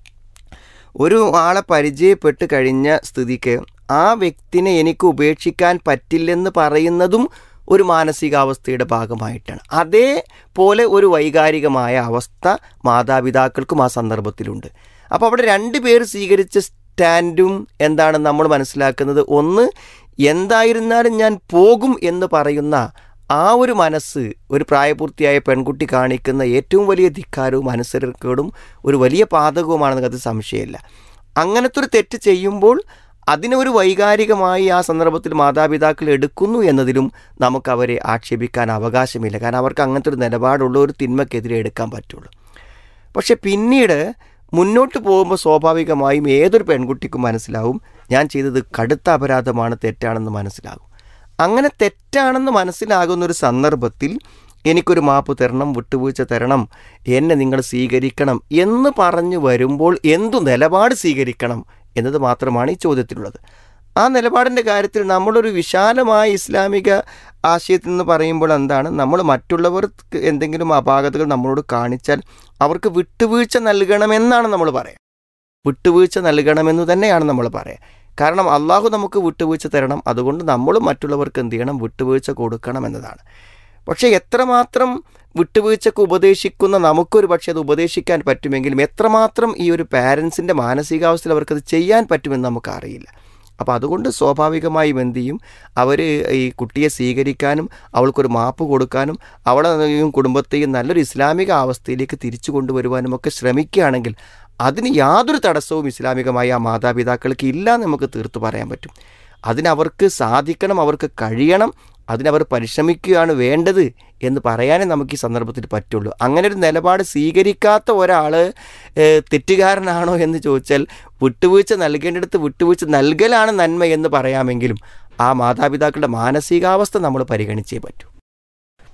ഒരു ആളെ പരിചയപ്പെട്ട് കഴിഞ്ഞ സ്ഥിതിക്ക് ആ വ്യക്തിനെ എനിക്ക് ഉപേക്ഷിക്കാൻ പറ്റില്ലെന്ന് പറയുന്നതും ഒരു മാനസികാവസ്ഥയുടെ ഭാഗമായിട്ടാണ് അതേപോലെ ഒരു വൈകാരികമായ അവസ്ഥ മാതാപിതാക്കൾക്കും ആ സന്ദർഭത്തിലുണ്ട് അപ്പോൾ അവിടെ രണ്ട് പേർ സ്വീകരിച്ച സ്റ്റാൻഡും എന്താണ് നമ്മൾ മനസ്സിലാക്കുന്നത് ഒന്ന് എന്തായിരുന്നാലും ഞാൻ പോകും എന്ന് പറയുന്ന ആ ഒരു മനസ്സ് ഒരു പ്രായപൂർത്തിയായ പെൺകുട്ടി കാണിക്കുന്ന ഏറ്റവും വലിയ ധിക്കാരവും അനുസരണക്കേടും ഒരു വലിയ പാതകവുമാണെന്ന് അത് സംശയമില്ല അങ്ങനത്തെ ഒരു തെറ്റ് ചെയ്യുമ്പോൾ അതിനെ ഒരു വൈകാരികമായി ആ സന്ദർഭത്തിൽ മാതാപിതാക്കൾ എടുക്കുന്നു എന്നതിലും നമുക്ക് അവരെ ആക്ഷേപിക്കാൻ അവകാശമില്ല കാരണം അവർക്ക് അങ്ങനത്തെ ഒരു നിലപാടുള്ള ഒരു തിന്മക്കെതിരെ എടുക്കാൻ പറ്റുള്ളൂ പക്ഷെ പിന്നീട് മുന്നോട്ട് പോകുമ്പോൾ സ്വാഭാവികമായും ഏതൊരു പെൺകുട്ടിക്കും മനസ്സിലാവും ഞാൻ ചെയ്തത് കടുത്ത അപരാധമാണ് തെറ്റാണെന്ന് മനസ്സിലാകും അങ്ങനെ തെറ്റാണെന്ന് മനസ്സിലാകുന്ന ഒരു സന്ദർഭത്തിൽ എനിക്കൊരു മാപ്പ് തരണം വിട്ടുവീഴ്ച തരണം എന്നെ നിങ്ങൾ സ്വീകരിക്കണം എന്ന് പറഞ്ഞു വരുമ്പോൾ എന്തു നിലപാട് സ്വീകരിക്കണം എന്നത് മാത്രമാണ് ഈ ചോദ്യത്തിലുള്ളത് ആ നിലപാടിൻ്റെ കാര്യത്തിൽ നമ്മളൊരു വിശാലമായ ഇസ്ലാമിക ആശയത്തിൽ നിന്ന് പറയുമ്പോൾ എന്താണ് നമ്മൾ മറ്റുള്ളവർക്ക് എന്തെങ്കിലും അപാകതകൾ നമ്മളോട് കാണിച്ചാൽ അവർക്ക് വിട്ടുവീഴ്ച നൽകണമെന്നാണ് നമ്മൾ പറയുക വിട്ടുവീഴ്ച നൽകണമെന്ന് തന്നെയാണ് നമ്മൾ പറയുക കാരണം അള്ളാഹു നമുക്ക് വിട്ടുവീഴ്ച തരണം അതുകൊണ്ട് നമ്മൾ മറ്റുള്ളവർക്ക് എന്ത് ചെയ്യണം വിട്ടുവീഴ്ച കൊടുക്കണം എന്നതാണ് പക്ഷേ എത്രമാത്രം വിട്ടുവീഴ്ചക്ക് ഉപദേശിക്കുന്ന നമുക്കൊരു പക്ഷേ അത് ഉപദേശിക്കാൻ പറ്റുമെങ്കിലും എത്രമാത്രം ഈ ഒരു പാരൻസിൻ്റെ മാനസികാവസ്ഥയിൽ അവർക്കത് ചെയ്യാൻ പറ്റുമെന്ന് നമുക്കറിയില്ല അപ്പോൾ അതുകൊണ്ട് സ്വാഭാവികമായും എന്ത് ചെയ്യും അവർ ഈ കുട്ടിയെ സ്വീകരിക്കാനും അവൾക്കൊരു മാപ്പ് കൊടുക്കാനും അവളെയും കുടുംബത്തെയും നല്ലൊരു ഇസ്ലാമിക അവസ്ഥയിലേക്ക് തിരിച്ചു കൊണ്ടുവരുവാനും ഒക്കെ ശ്രമിക്കുകയാണെങ്കിൽ അതിന് യാതൊരു തടസ്സവും ഇസ്ലാമികമായി ആ മാതാപിതാക്കൾക്ക് ഇല്ല എന്ന് നമുക്ക് തീർത്തു പറയാൻ പറ്റും അതിനവർക്ക് സാധിക്കണം അവർക്ക് കഴിയണം അതിനവർ പരിശ്രമിക്കുകയാണ് വേണ്ടത് എന്ന് പറയാനേ നമുക്ക് ഈ സന്ദർഭത്തിൽ പറ്റുള്ളൂ അങ്ങനെ ഒരു നിലപാട് സ്വീകരിക്കാത്ത ഒരാൾ തെറ്റുകാരനാണോ എന്ന് ചോദിച്ചാൽ വിട്ടുവീഴ്ച നൽകേണ്ടിടത്ത് വിട്ടുവീഴ്ച നൽകലാണ് നന്മ എന്ന് പറയാമെങ്കിലും ആ മാതാപിതാക്കളുടെ മാനസികാവസ്ഥ നമ്മൾ പരിഗണിച്ചേ പറ്റൂ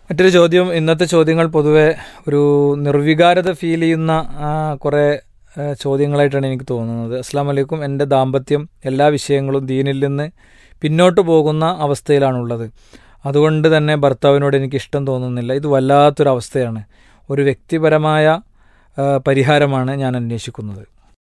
മറ്റൊരു ചോദ്യം ഇന്നത്തെ ചോദ്യങ്ങൾ പൊതുവെ ഒരു നിർവികാരത ഫീൽ ചെയ്യുന്ന ആ, കുറേ ആ, ചോദ്യങ്ങളായിട്ടാണ് എനിക്ക് തോന്നുന്നത് അസ്സാം വലൈക്കും എൻ്റെ ദാമ്പത്യം എല്ലാ വിഷയങ്ങളും ദീനിൽ നിന്ന് പിന്നോട്ട് പോകുന്ന അവസ്ഥയിലാണുള്ളത് അതുകൊണ്ട് തന്നെ ഭർത്താവിനോട് എനിക്ക് ഇഷ്ടം തോന്നുന്നില്ല ഇത് വല്ലാത്തൊരു അവസ്ഥയാണ് ഒരു വ്യക്തിപരമായ ആ, പരിഹാരമാണ് ഞാൻ അന്വേഷിക്കുന്നത്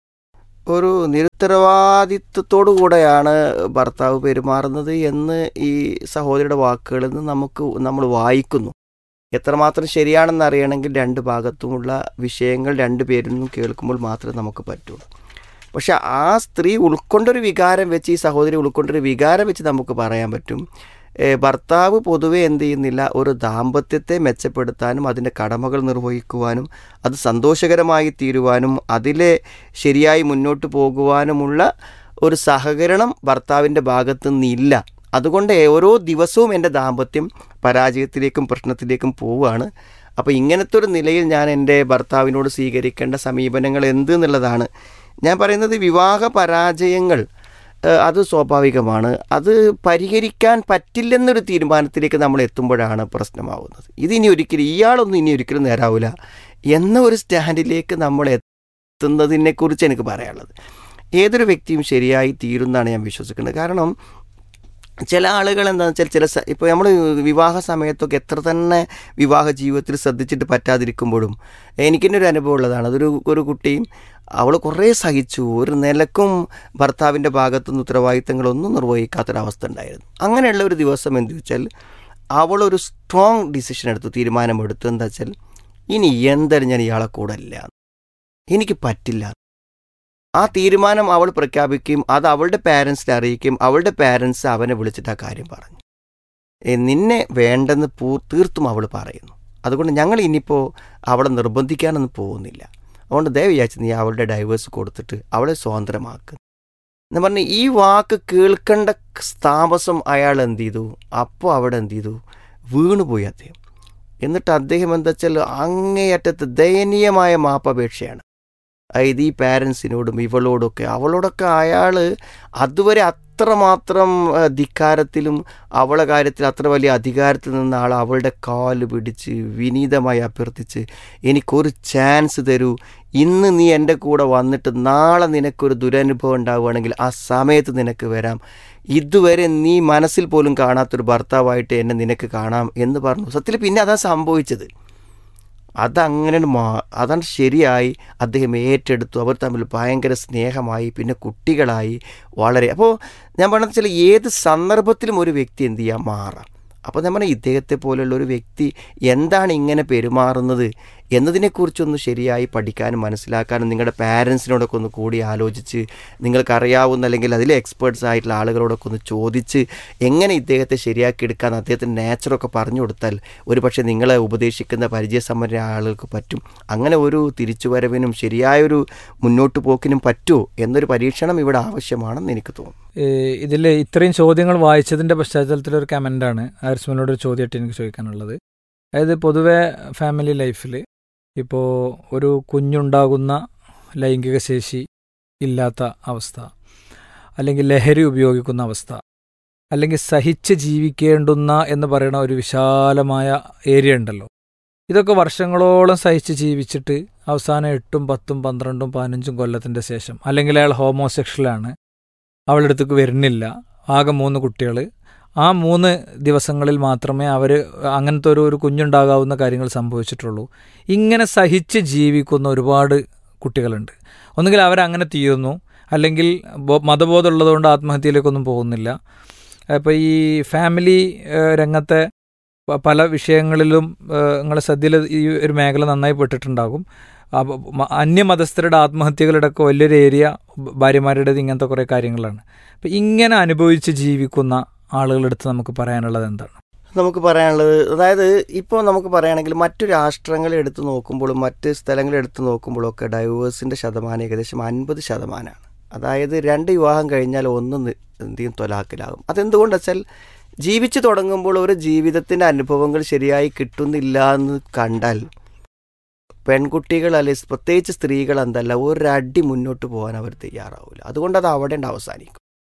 ഒരു നിരുത്തരവാദിത്വത്തോടു കൂടെയാണ് ഭർത്താവ് പെരുമാറുന്നത് എന്ന് ഈ സഹോദരിയുടെ വാക്കുകളിൽ നിന്ന് നമുക്ക് നമ്മൾ വായിക്കുന്നു എത്രമാത്രം ശരിയാണെന്ന് അറിയണമെങ്കിൽ രണ്ട് ഭാഗത്തുമുള്ള വിഷയങ്ങൾ രണ്ട് പേരിൽ നിന്നും കേൾക്കുമ്പോൾ മാത്രമേ നമുക്ക് പറ്റുള്ളൂ പക്ഷെ ആ സ്ത്രീ ഉൾക്കൊണ്ടൊരു വികാരം വെച്ച് ഈ സഹോദരി ഉൾക്കൊണ്ടൊരു വികാരം വെച്ച് നമുക്ക് പറയാൻ പറ്റും ഏ, ഭർത്താവ് പൊതുവെ എന്ത് ചെയ്യുന്നില്ല ഒരു ദാമ്പത്യത്തെ മെച്ചപ്പെടുത്താനും അതിൻ്റെ കടമകൾ നിർവഹിക്കുവാനും അത് സന്തോഷകരമായി തീരുവാനും അതിലെ ശരിയായി മുന്നോട്ട് പോകുവാനുമുള്ള ഒരു സഹകരണം ഭർത്താവിൻ്റെ ഭാഗത്തു നിന്നില്ല അതുകൊണ്ട് ഓരോ ദിവസവും എൻ്റെ ദാമ്പത്യം പരാജയത്തിലേക്കും പ്രശ്നത്തിലേക്കും പോവുകയാണ് അപ്പോൾ ഇങ്ങനത്തെ ഒരു നിലയിൽ ഞാൻ എൻ്റെ ഭർത്താവിനോട് സ്വീകരിക്കേണ്ട സമീപനങ്ങൾ എന്ത് എന്നുള്ളതാണ് ഞാൻ പറയുന്നത് വിവാഹ പരാജയങ്ങൾ ഏഹ്, അത് സ്വാഭാവികമാണ് അത് പരിഹരിക്കാൻ പറ്റില്ലെന്നൊരു തീരുമാനത്തിലേക്ക് നമ്മൾ എത്തുമ്പോഴാണ് പ്രശ്നമാവുന്നത് ഇതിനി ഒരിക്കലും ഇയാളൊന്നും ഇനി ഒരിക്കലും നേരാവില്ല എന്ന ഒരു സ്റ്റാൻഡിലേക്ക് നമ്മൾ എത്തുന്നതിനെക്കുറിച്ച് എനിക്ക് പറയാനുള്ളത് ഏതൊരു വ്യക്തിയും ശരിയായി തീരുമെന്നാണ് ഞാൻ വിശ്വസിക്കുന്നത് കാരണം ചില ആളുകൾ എന്താണെന്ന് വെച്ചാൽ ചില സ- ഇപ്പോൾ നമ്മൾ വിവാഹ സമയത്തൊക്കെ എത്ര തന്നെ വിവാഹ ജീവിതത്തിൽ ശ്രദ്ധിച്ചിട്ട് പറ്റാതിരിക്കുമ്പോഴും എനിക്കെന്നെ ഒരു അനുഭവം ഉള്ളതാണ് അതൊരു ഒരു കുട്ടിയും അവൾ കുറേ സഹിച്ചു ഒരു നിലക്കും ഭർത്താവിൻ്റെ ഭാഗത്തുനിന്ന് ഉത്തരവാദിത്തങ്ങളൊന്നും നിർവഹിക്കാത്തൊരവസ്ഥ ഉണ്ടായിരുന്നു അങ്ങനെയുള്ള ഒരു ദിവസം എന്ത് വെച്ചാൽ അവളൊരു സ്ട്രോങ് ഡിസിഷൻ എടുത്തു തീരുമാനമെടുത്തു എന്താ വെച്ചാൽ ഇനി എന്തായാലും ഞാൻ ഇയാളെ കൂടെ ഇല്ല എനിക്ക് പറ്റില്ല ആ തീരുമാനം അവൾ പ്രഖ്യാപിക്കുകയും അത് അവളുടെ പാരൻസിനെ അറിയിക്കുകയും അവളുടെ പാരൻസ് അവനെ വിളിച്ചിട്ട് ആ കാര്യം പറഞ്ഞു "ഏ, നിന്നെ വേണ്ടെന്ന് പൂ തീർത്തും അവൾ പറയുന്നു അതുകൊണ്ട് ഞങ്ങൾ ഇനിയിപ്പോൾ അവളെ നിർബന്ധിക്കാനൊന്നും പോകുന്നില്ല അതുകൊണ്ട് ദയവ് വിചാരിച്ച് നീ അവളുടെ ഡൈവേഴ്സ് കൊടുത്തിട്ട് അവളെ സ്വതന്ത്രമാക്കുക എന്ന് പറഞ്ഞ് ഈ വാക്ക് കേൾക്കേണ്ട താമസം അയാൾ എന്ത് ചെയ്തു അപ്പോൾ അവിടെ എന്ത് ചെയ്തു വീണുപോയി അദ്ദേഹം എന്നിട്ട് അദ്ദേഹം എന്താ വെച്ചാൽ അങ്ങേയറ്റത്ത് ദയനീയമായ മാപ്പപേക്ഷയാണ് അതായത് ഈ പാരൻസിനോടും ഇവളോടൊക്കെ അവളോടൊക്കെ അയാൾ അതുവരെ അത്രമാത്രം ആ, ധിക്കാരത്തിലും അവളെ കാര്യത്തിൽ അത്ര വലിയ അധികാരത്തിൽ നിന്ന ആൾ അവളുടെ കാല് പിടിച്ച് വിനീതമായി അഭ്യർത്ഥിച്ച് എനിക്കൊരു ചാൻസ് തരൂ ഇന്ന് നീ എൻ്റെ കൂടെ വന്നിട്ട് നാളെ നിനക്കൊരു ദുരനുഭവം ഉണ്ടാവുകയാണെങ്കിൽ ആ സമയത്ത് നിനക്ക് വരാം ഇതുവരെ നീ മനസ്സിൽ പോലും കാണാത്തൊരു ഭർത്താവായിട്ട് എന്നെ നിനക്ക് കാണാം എന്ന് പറഞ്ഞു സത്യത്തിൽ പിന്നെ അതാ സംഭവിച്ചത് അതങ്ങനെ മാ അതാണ് ശരിയായി അദ്ദേഹം ഏറ്റെടുത്തു അവർ തമ്മിൽ ഭയങ്കര സ്നേഹമായി പിന്നെ കുട്ടികളായി വളരെ അപ്പോൾ ഞാൻ പറഞ്ഞത് വെച്ചാൽ ഏത് സന്ദർഭത്തിലും ഒരു വ്യക്തി എന്ത് ചെയ്യാം മാറാം അപ്പോൾ നമ്മൾ ഇദ്ദേഹത്തെ പോലുള്ള ഒരു വ്യക്തി എന്താണ് ഇങ്ങനെ പെരുമാറുന്നത് എന്നതിനെക്കുറിച്ചൊന്ന് ശരിയായി പഠിക്കാനും മനസ്സിലാക്കാനും നിങ്ങളുടെ പാരൻസിനോടൊക്കെ ഒന്ന് കൂടി ആലോചിച്ച് നിങ്ങൾക്കറിയാവുന്ന അല്ലെങ്കിൽ അതിലെ എക്സ്പേർട്സ് ആയിട്ടുള്ള ആളുകളോടൊക്കെ ഒന്ന് ചോദിച്ച് എങ്ങനെ ഇദ്ദേഹത്തെ ശരിയാക്കി എടുക്കാൻ അദ്ദേഹത്തിൻ്റെ നേച്ചറൊക്കെ പറഞ്ഞു കൊടുത്താൽ ഒരു പക്ഷേ നിങ്ങളെ ഉപദേശിക്കുന്ന പരിചയസമ്പന്ന ആളുകൾക്ക് പറ്റും അങ്ങനെ ഒരു തിരിച്ചുവരവിനും ശരിയായൊരു മുന്നോട്ട് പോക്കിനും പറ്റുമോ എന്നൊരു പരീക്ഷണം ഇവിടെ ആവശ്യമാണെന്ന് എനിക്ക് തോന്നുന്നു ഇതിൽ ഇത്രയും ചോദ്യങ്ങൾ വായിച്ചതിൻ്റെ പശ്ചാത്തലത്തിൽ ഒരു കമൻ്റാണ് ആരിസ്മനോട് ഒരു ചോദ്യമായിട്ട് എനിക്ക് ചോദിക്കാനുള്ളത് അതായത് പൊതുവെ ഫാമിലി ലൈഫിൽ ഇപ്പോൾ ഒരു കുഞ്ഞുണ്ടാകുന്ന ലൈംഗിക ശേഷി ഇല്ലാത്ത അവസ്ഥ അല്ലെങ്കിൽ ലഹരി ഉപയോഗിക്കുന്ന അവസ്ഥ അല്ലെങ്കിൽ സഹിച്ച് ജീവിക്കേണ്ടുന്ന എന്ന് പറയുന്ന ഒരു വിശാലമായ ഏരിയ ഉണ്ടല്ലോ ഇതൊക്കെ വർഷങ്ങളോളം സഹിച്ച് ജീവിച്ചിട്ട് അവസാനം എട്ടും പത്തും പന്ത്രണ്ടും പതിനഞ്ചും കൊല്ലത്തിൻ്റെ ശേഷം അല്ലെങ്കിൽ അയാൾ ഹോമോസെക്ഷലാണ് അവളുടെ അടുത്തേക്ക് വരുന്നില്ല ആകെ മൂന്ന് കുട്ടികൾ ആ മൂന്ന് ദിവസങ്ങളിൽ മാത്രമേ അവർ അങ്ങനത്തെ ഒരു ഒരു കുഞ്ഞുണ്ടാകാവുന്ന കാര്യങ്ങൾ സംഭവിച്ചിട്ടുള്ളൂ ഇങ്ങനെ സഹിച്ച് ജീവിക്കുന്ന ഒരുപാട് കുട്ടികളുണ്ട് ഒന്നുകിൽ അവരങ്ങനെ തീരുന്നു അല്ലെങ്കിൽ ബോ- മതബോധമുള്ളതുകൊണ്ട് ആത്മഹത്യയിലേക്കൊന്നും പോകുന്നില്ല അപ്പോൾ ഈ ഫാമിലി ഏഹ്, രംഗത്തെ പ- പല വിഷയങ്ങളിലും ഏഹ്, നിങ്ങളെ ശ്രദ്ധയിൽ ഈ ഒരു മേഖല നന്നായി പെട്ടിട്ടുണ്ടാകും അപ്പൊ മ- അന്യമതസ്ഥരുടെ ആത്മഹത്യകളുടെ ഒക്കെ വലിയൊരു ഏരിയ ഭാര്യമാരുടേത് ഇങ്ങനത്തെ കുറേ കാര്യങ്ങളാണ് അപ്പം ഇങ്ങനെ അനുഭവിച്ച് ജീവിക്കുന്ന ആളുകളെടുത്ത് നമുക്ക് പറയാനുള്ളത് എന്താണ് നമുക്ക് പറയാനുള്ളത് അതായത് ഇപ്പോൾ നമുക്ക് പറയുകയാണെങ്കിൽ മറ്റു രാഷ്ട്രങ്ങളെ എടുത്ത് നോക്കുമ്പോഴും മറ്റ് സ്ഥലങ്ങളെ എടുത്ത് നോക്കുമ്പോഴും ഒക്കെ ഡൈവേഴ്സിൻ്റെ ശതമാനം ഏകദേശം അൻപത് ശതമാനമാണ് അതായത് രണ്ട് വിവാഹം കഴിഞ്ഞാൽ ഒന്ന് നി- എന്ത് ചെയ്യും തൊലാക്കിലാകും അതെന്തുകൊണ്ട് വെച്ചാൽ ജീവിച്ചു തുടങ്ങുമ്പോൾ ഒരു ജീവിതത്തിൻ്റെ അനുഭവങ്ങൾ ശരിയായി കിട്ടുന്നില്ല എന്ന് കണ്ടാൽ പെൺകുട്ടികൾ അല്ലെങ്കിൽ പ്രത്യേകിച്ച് സ്ത്രീകൾ എന്തല്ല ഒരടി മുന്നോട്ട് പോകാൻ അവർ തയ്യാറാവില്ല അതുകൊണ്ട് അത് അവിടെ ഉണ്ട് അവസാനിക്കും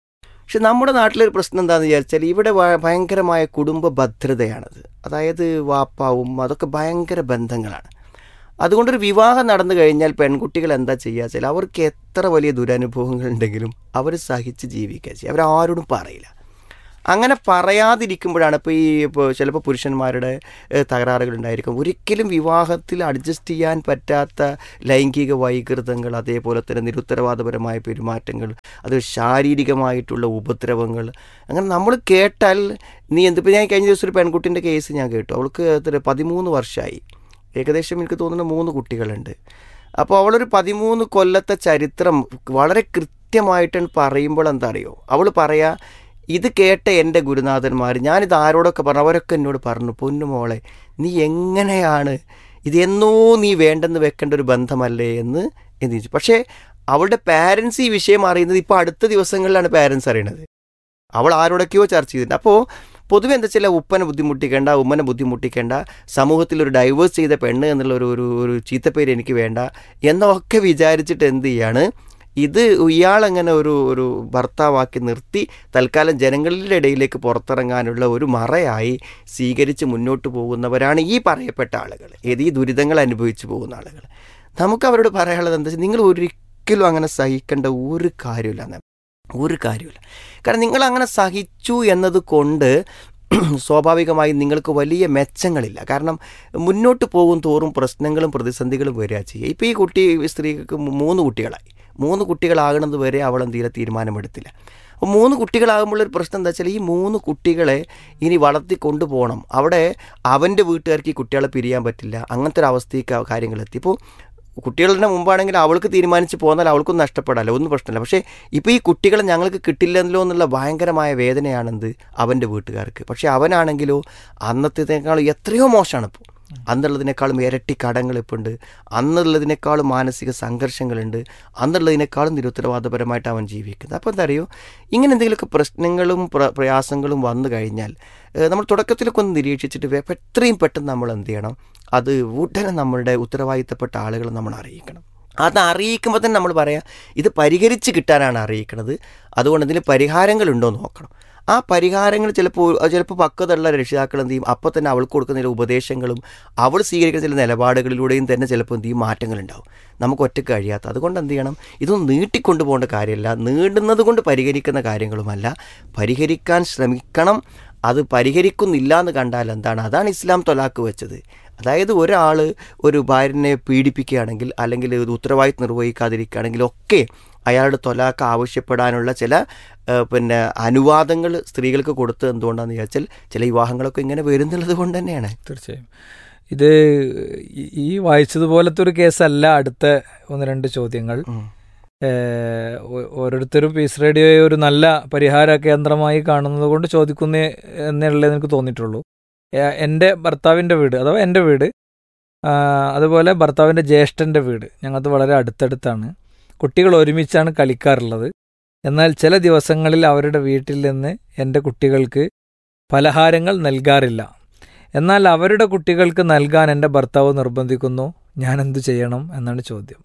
പക്ഷെ നമ്മുടെ നാട്ടിലൊരു പ്രശ്നം എന്താണെന്ന് വിചാരിച്ചാൽ ഇവിടെ വ- ഭയങ്കരമായ കുടുംബ ഭദ്രതയാണത് അതായത് വാപ്പാവും അതൊക്കെ ഭയങ്കര ബന്ധങ്ങളാണ് അതുകൊണ്ടൊരു വിവാഹം നടന്നു കഴിഞ്ഞാൽ പെൺകുട്ടികൾ എന്താ ചെയ്യുക വെച്ചാൽ അവർക്ക് എത്ര വലിയ ദുരനുഭവങ്ങൾ ഉണ്ടെങ്കിലും അവർ സഹിച്ച് ജീവിക്കുക ചെയ്യുക അവരാരോടും പറയില്ല അങ്ങനെ പറയാതിരിക്കുമ്പോഴാണ് ഇപ്പോൾ ഈ ഇപ്പോൾ ചിലപ്പോൾ പുരുഷന്മാരുടെ ഏഹ്, തകരാറുകൾ ഉണ്ടായിരിക്കും ഒരിക്കലും വിവാഹത്തിൽ അഡ്ജസ്റ്റ് ചെയ്യാൻ പറ്റാത്ത ലൈംഗിക വൈകൃതങ്ങൾ അതേപോലെ തന്നെ നിരുത്തരവാദപരമായ പെരുമാറ്റങ്ങൾ അത് ശാരീരികമായിട്ടുള്ള ഉപദ്രവങ്ങൾ അങ്ങനെ നമ്മൾ കേട്ടാൽ നീ എന്തിപ്പോൾ ഞാൻ കഴിഞ്ഞ ദിവസം ഒരു പെൺകുട്ടിൻ്റെ കേസ് ഞാൻ കേട്ടു അവൾക്ക് എത്ര പതിമൂന്ന് വർഷമായി ഏകദേശം എനിക്ക് തോന്നുന്നു മൂന്ന് കുട്ടികളുണ്ട് അപ്പോൾ അവളൊരു പതിമൂന്ന് കൊല്ലത്തെ ചരിത്രം വളരെ കൃത്യമായിട്ട് പറയുമ്പോൾ എന്താ അറിയോ അവൾ പറയാ ഇത് കേട്ട എൻ്റെ ഗുരുനാഥന്മാർ ഞാനിത് ആരോടൊക്കെ പറഞ്ഞു അവരൊക്കെ എന്നോട് പറഞ്ഞു പൊന്നുമോളെ നീ എങ്ങനെയാണ് ഇത് എന്നോ നീ വേണ്ടെന്ന് വെക്കേണ്ട ഒരു ബന്ധമല്ലേ എന്ന് എന്ന് ചോദിച്ചു പക്ഷേ അവളുടെ പാരൻസ് ഈ വിഷയം അറിയുന്നത് ഇപ്പോൾ അടുത്ത ദിവസങ്ങളിലാണ് പാരൻസ് അറിയണത് അവൾ ആരോടൊക്കെയോ ചർച്ച ചെയ്തിട്ടുണ്ട് അപ്പോൾ പൊതുവെ എന്താ വെച്ചാൽ ഉപ്പനെ ബുദ്ധിമുട്ടിക്കേണ്ട ഉമ്മനെ ബുദ്ധിമുട്ടിക്കേണ്ട സമൂഹത്തിൽ ഒരു ഡൈവേഴ്സ് ചെയ്ത പെണ്ണ് എന്നുള്ള ഒരു ഒരു ഒരു ചീത്തപ്പേര് എനിക്ക് വേണ്ട എന്നൊക്കെ വിചാരിച്ചിട്ട് എന്ത് ചെയ്യാണ് ഇത് ഇയാളങ്ങനെ ഒരു ഒരു ഭർത്താവാക്കി നിർത്തി തൽക്കാലം ജനങ്ങളുടെ ഇടയിലേക്ക് പുറത്തിറങ്ങാനുള്ള ഒരു മറയായി സ്വീകരിച്ച് മുന്നോട്ട് പോകുന്നവരാണ് ഈ പറയപ്പെട്ട ആളുകൾ ഏത് ഈ ദുരിതങ്ങൾ അനുഭവിച്ചു പോകുന്ന ആളുകൾ നമുക്ക് അവരോട് പറയാനുള്ളത് എന്താ വെച്ചാൽ നിങ്ങൾ ഒരിക്കലും അങ്ങനെ സഹിക്കേണ്ട ഒരു കാര്യമില്ല ഒരു കാര്യമില്ല കാരണം നിങ്ങൾ അങ്ങനെ സഹിച്ചു എന്നത് കൊണ്ട് സ്വാഭാവികമായി നിങ്ങൾക്ക് വലിയ മെച്ചങ്ങളില്ല കാരണം മുന്നോട്ട് പോകും തോറും പ്രശ്നങ്ങളും പ്രതിസന്ധികളും വരിക ചെയ്യുക ഇപ്പോൾ ഈ കുട്ടി സ്ത്രീക്ക് മൂന്ന് കുട്ടികളായി മൂന്ന് കുട്ടികളാകണത് വരെ അവൾ എന്ത് ചെയ്യില്ല തീരുമാനമെടുത്തില്ല അപ്പോൾ മൂന്ന് കുട്ടികളാകുമ്പോഴൊരു പ്രശ്നം എന്താ വെച്ചാൽ ഈ മൂന്ന് കുട്ടികളെ ഇനി വളർത്തി കൊണ്ടുപോകണം അവിടെ അവൻ്റെ വീട്ടുകാർക്ക് ഈ കുട്ടികളെ പിരിയാൻ പറ്റില്ല അങ്ങനത്തെ ഒരു അവസ്ഥയ്ക്ക് കാര്യങ്ങൾ എത്തി ഇപ്പോൾ കുട്ടികളുടെ മുമ്പാണെങ്കിൽ അവൾക്ക് തീരുമാനിച്ച് പോന്നാൽ അവൾക്കൊന്നും നഷ്ടപ്പെടാല്ല ഒന്നും പ്രശ്നമില്ല പക്ഷേ ഇപ്പോൾ ഈ കുട്ടികളെ ഞങ്ങൾക്ക് കിട്ടില്ലല്ലോ എന്നുള്ള ഭയങ്കരമായ വേദനയാണെന്ത് അവൻ്റെ വീട്ടുകാർക്ക് പക്ഷേ അവനാണെങ്കിലോ അന്നത്തേക്കാൾ എത്രയോ മോശമാണ് ഇപ്പോൾ അന്നുള്ളതിനേക്കാളും ഇരട്ടി കടങ്ങൾ ഇപ്പോൾ ഉണ്ട് അന്നുള്ളതിനേക്കാളും മാനസിക സംഘർഷങ്ങളുണ്ട് അന്നുള്ളതിനേക്കാളും നിരുത്തരവാദപരമായിട്ട് അവൻ ജീവിക്കുന്നത് അപ്പോൾ എന്താ അറിയോ ഇങ്ങനെ എന്തെങ്കിലുമൊക്കെ പ്രശ്നങ്ങളും പ്ര പ്രയാസങ്ങളും വന്നു കഴിഞ്ഞാൽ ഏഹ് നമ്മൾ തുടക്കത്തിലൊക്കെ ഒന്ന് നിരീക്ഷിച്ചിട്ട് വേ- എത്രയും പെട്ടെന്ന് നമ്മൾ എന്ത് ചെയ്യണം അത് ഉടനെ നമ്മളുടെ ഉത്തരവാദിത്തപ്പെട്ട ആളുകളെ നമ്മൾ അറിയിക്കണം അത് അറിയിക്കുമ്പോൾ തന്നെ നമ്മൾ പറയാം ഇത് പരിഹരിച്ച് കിട്ടാനാണ് അറിയിക്കുന്നത് അതുകൊണ്ട് ഇതിന് പരിഹാരങ്ങളുണ്ടോ എന്ന് നോക്കണം ആ പരിഹാരങ്ങൾ ചിലപ്പോൾ ചിലപ്പോൾ പക്വതയുള്ള രക്ഷിതാക്കൾ എന്ത് ചെയ്യും അപ്പോൾ തന്നെ അവൾക്ക് കൊടുക്കുന്ന ചില ഉപദേശങ്ങളും അവൾ സ്വീകരിക്കുന്ന ചില നിലപാടുകളിലൂടെയും തന്നെ ചിലപ്പോൾ എന്ത് ചെയ്യും മാറ്റങ്ങളുണ്ടാവും നമുക്ക് ഒറ്റയ്ക്ക് കഴിയാത്ത അതുകൊണ്ട് എന്ത് ചെയ്യണം ഇതൊന്നും നീട്ടിക്കൊണ്ടു പോകേണ്ട കാര്യമല്ല നീണ്ടുന്നത് കൊണ്ട് പരിഹരിക്കുന്ന കാര്യങ്ങളുമല്ല പരിഹരിക്കാൻ ശ്രമിക്കണം അത് പരിഹരിക്കുന്നില്ല എന്ന് കണ്ടാൽ എന്താണ് അതാണ് ഇസ്ലാം തൊലാക്ക് വെച്ചത് അതായത് ഒരാൾ ഒരു ഭാര്യനെ പീഡിപ്പിക്കുകയാണെങ്കിൽ അല്ലെങ്കിൽ ഇത് ഉത്തരവാദിത്വം നിർവഹിക്കാതിരിക്കുകയാണെങ്കിൽ ഒക്കെ അയാളുടെ തൊലാക്ക് ആവശ്യപ്പെടാനുള്ള ചില ഏഹ്, പിന്നെ അനുവാദങ്ങൾ സ്ത്രീകൾക്ക് കൊടുത്തത് എന്തുകൊണ്ടാണെന്ന് ചോദിച്ചാൽ ചില വിവാഹങ്ങളൊക്കെ ഇങ്ങനെ വരുന്നുള്ളത് കൊണ്ട് തന്നെയാണ് തീർച്ചയായും ഇത് ഈ- ഈ വായിച്ചതുപോലത്തെ ഒരു കേസല്ല അടുത്ത ഒന്ന് രണ്ട് ചോദ്യങ്ങൾ ഉം. ഏഹ് ഓ- ഓരോരുത്തരും പീസ് റേഡിയോയെ ഒരു നല്ല പരിഹാര കേന്ദ്രമായി കാണുന്നത് കൊണ്ട് ചോദിക്കുന്നേ എന്നുള്ളത് എനിക്ക് തോന്നിയിട്ടുള്ളൂ ഏഹ് എൻ്റെ ഭർത്താവിൻ്റെ വീട് അഥവാ എൻ്റെ വീട് ആ, അതുപോലെ ഭർത്താവിൻ്റെ ജ്യേഷ്ഠൻ്റെ വീട് ഞങ്ങൾക്ക് വളരെ അടുത്തടുത്താണ് കുട്ടികൾ ഒരുമിച്ചാണ് കളിക്കാറുള്ളത് എന്നാൽ ചില ദിവസങ്ങളിൽ അവരുടെ വീട്ടിൽ നിന്ന് എൻ്റെ കുട്ടികൾക്ക് പലഹാരങ്ങൾ നൽകാറില്ല എന്നാൽ അവരുടെ കുട്ടികൾക്ക് നൽകാൻ എൻ്റെ ഭർത്താവ് നിർബന്ധിക്കുന്നു ഞാൻ എന്തു ചെയ്യണം എന്നാണ് ചോദ്യം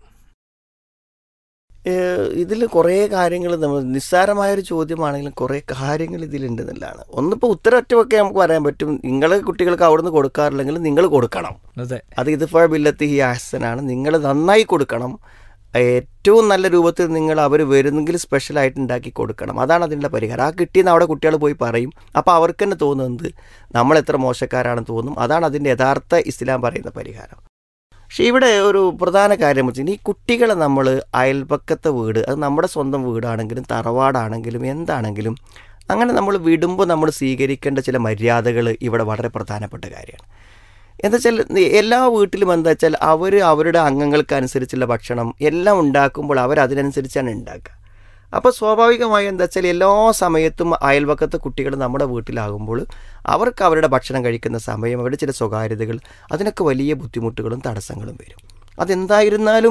ഇതിൽ കുറേ കാര്യങ്ങൾ നമ്മൾ നിസ്സാരമായൊരു ചോദ്യമാണെങ്കിലും കുറേ കാര്യങ്ങൾ ഇതിലുണ്ട് എന്നുള്ളതാണ് ഒന്നിപ്പോൾ ഉത്തരവറ്റമൊക്കെ നമുക്ക് പറയാൻ പറ്റും നിങ്ങളെ കുട്ടികൾക്ക് അവിടുന്ന് കൊടുക്കാറില്ലെങ്കിൽ നിങ്ങൾ കൊടുക്കണം അതെ അത് ഇത് ഫർ ബില്ലത്തി ഹി ആസനാണ് നിങ്ങൾ നന്നായി കൊടുക്കണം ഏറ്റവും നല്ല രൂപത്തിൽ നിങ്ങൾ അവർ വരുന്നെങ്കിൽ സ്പെഷ്യലായിട്ട് ഉണ്ടാക്കി കൊടുക്കണം അതാണ് അതിനുള്ള പരിഹാരം ആ കിട്ടിയെന്ന് അവിടെ കുട്ടികൾ പോയി പറയും അപ്പോൾ അവർക്ക് തന്നെ തോന്നുന്നത് നമ്മൾ എത്ര മോശക്കാരാണെന്ന് തോന്നും അതാണ് അതിൻ്റെ യഥാർത്ഥ ഇസ്ലാം പറയുന്ന പരിഹാരം പക്ഷേ ഇവിടെ ഒരു പ്രധാന കാര്യം വെച്ചാൽ ഈ കുട്ടികളെ നമ്മൾ അയൽപക്കത്തെ വീട് അത് നമ്മുടെ സ്വന്തം വീടാണെങ്കിലും തറവാടാണെങ്കിലും എന്താണെങ്കിലും അങ്ങനെ നമ്മൾ വിടുമ്പോൾ നമ്മൾ സ്വീകരിക്കേണ്ട ചില മര്യാദകൾ ഇവിടെ വളരെ പ്രധാനപ്പെട്ട കാര്യമാണ് എന്താ വെച്ചാൽ എല്ലാ വീട്ടിലും എന്താ വെച്ചാൽ അവർ അവരുടെ അംഗങ്ങൾക്ക് അനുസരിച്ചുള്ള ഭക്ഷണം എല്ലാം ഉണ്ടാക്കുമ്പോൾ അവർ അതിനനുസരിച്ചാണ് ഉണ്ടാക്കുക അപ്പോൾ സ്വാഭാവികമായി എന്താ വെച്ചാൽ എല്ലാ സമയത്തും അയൽവക്കത്തെ കുട്ടികൾ നമ്മുടെ വീട്ടിലാകുമ്പോൾ അവർക്ക് അവരുടെ ഭക്ഷണം കഴിക്കുന്ന സമയം അവരുടെ ചില സ്വകാര്യതകൾ അതിനൊക്കെ വലിയ ബുദ്ധിമുട്ടുകളും തടസ്സങ്ങളും വരും അതെന്തായിരുന്നാലും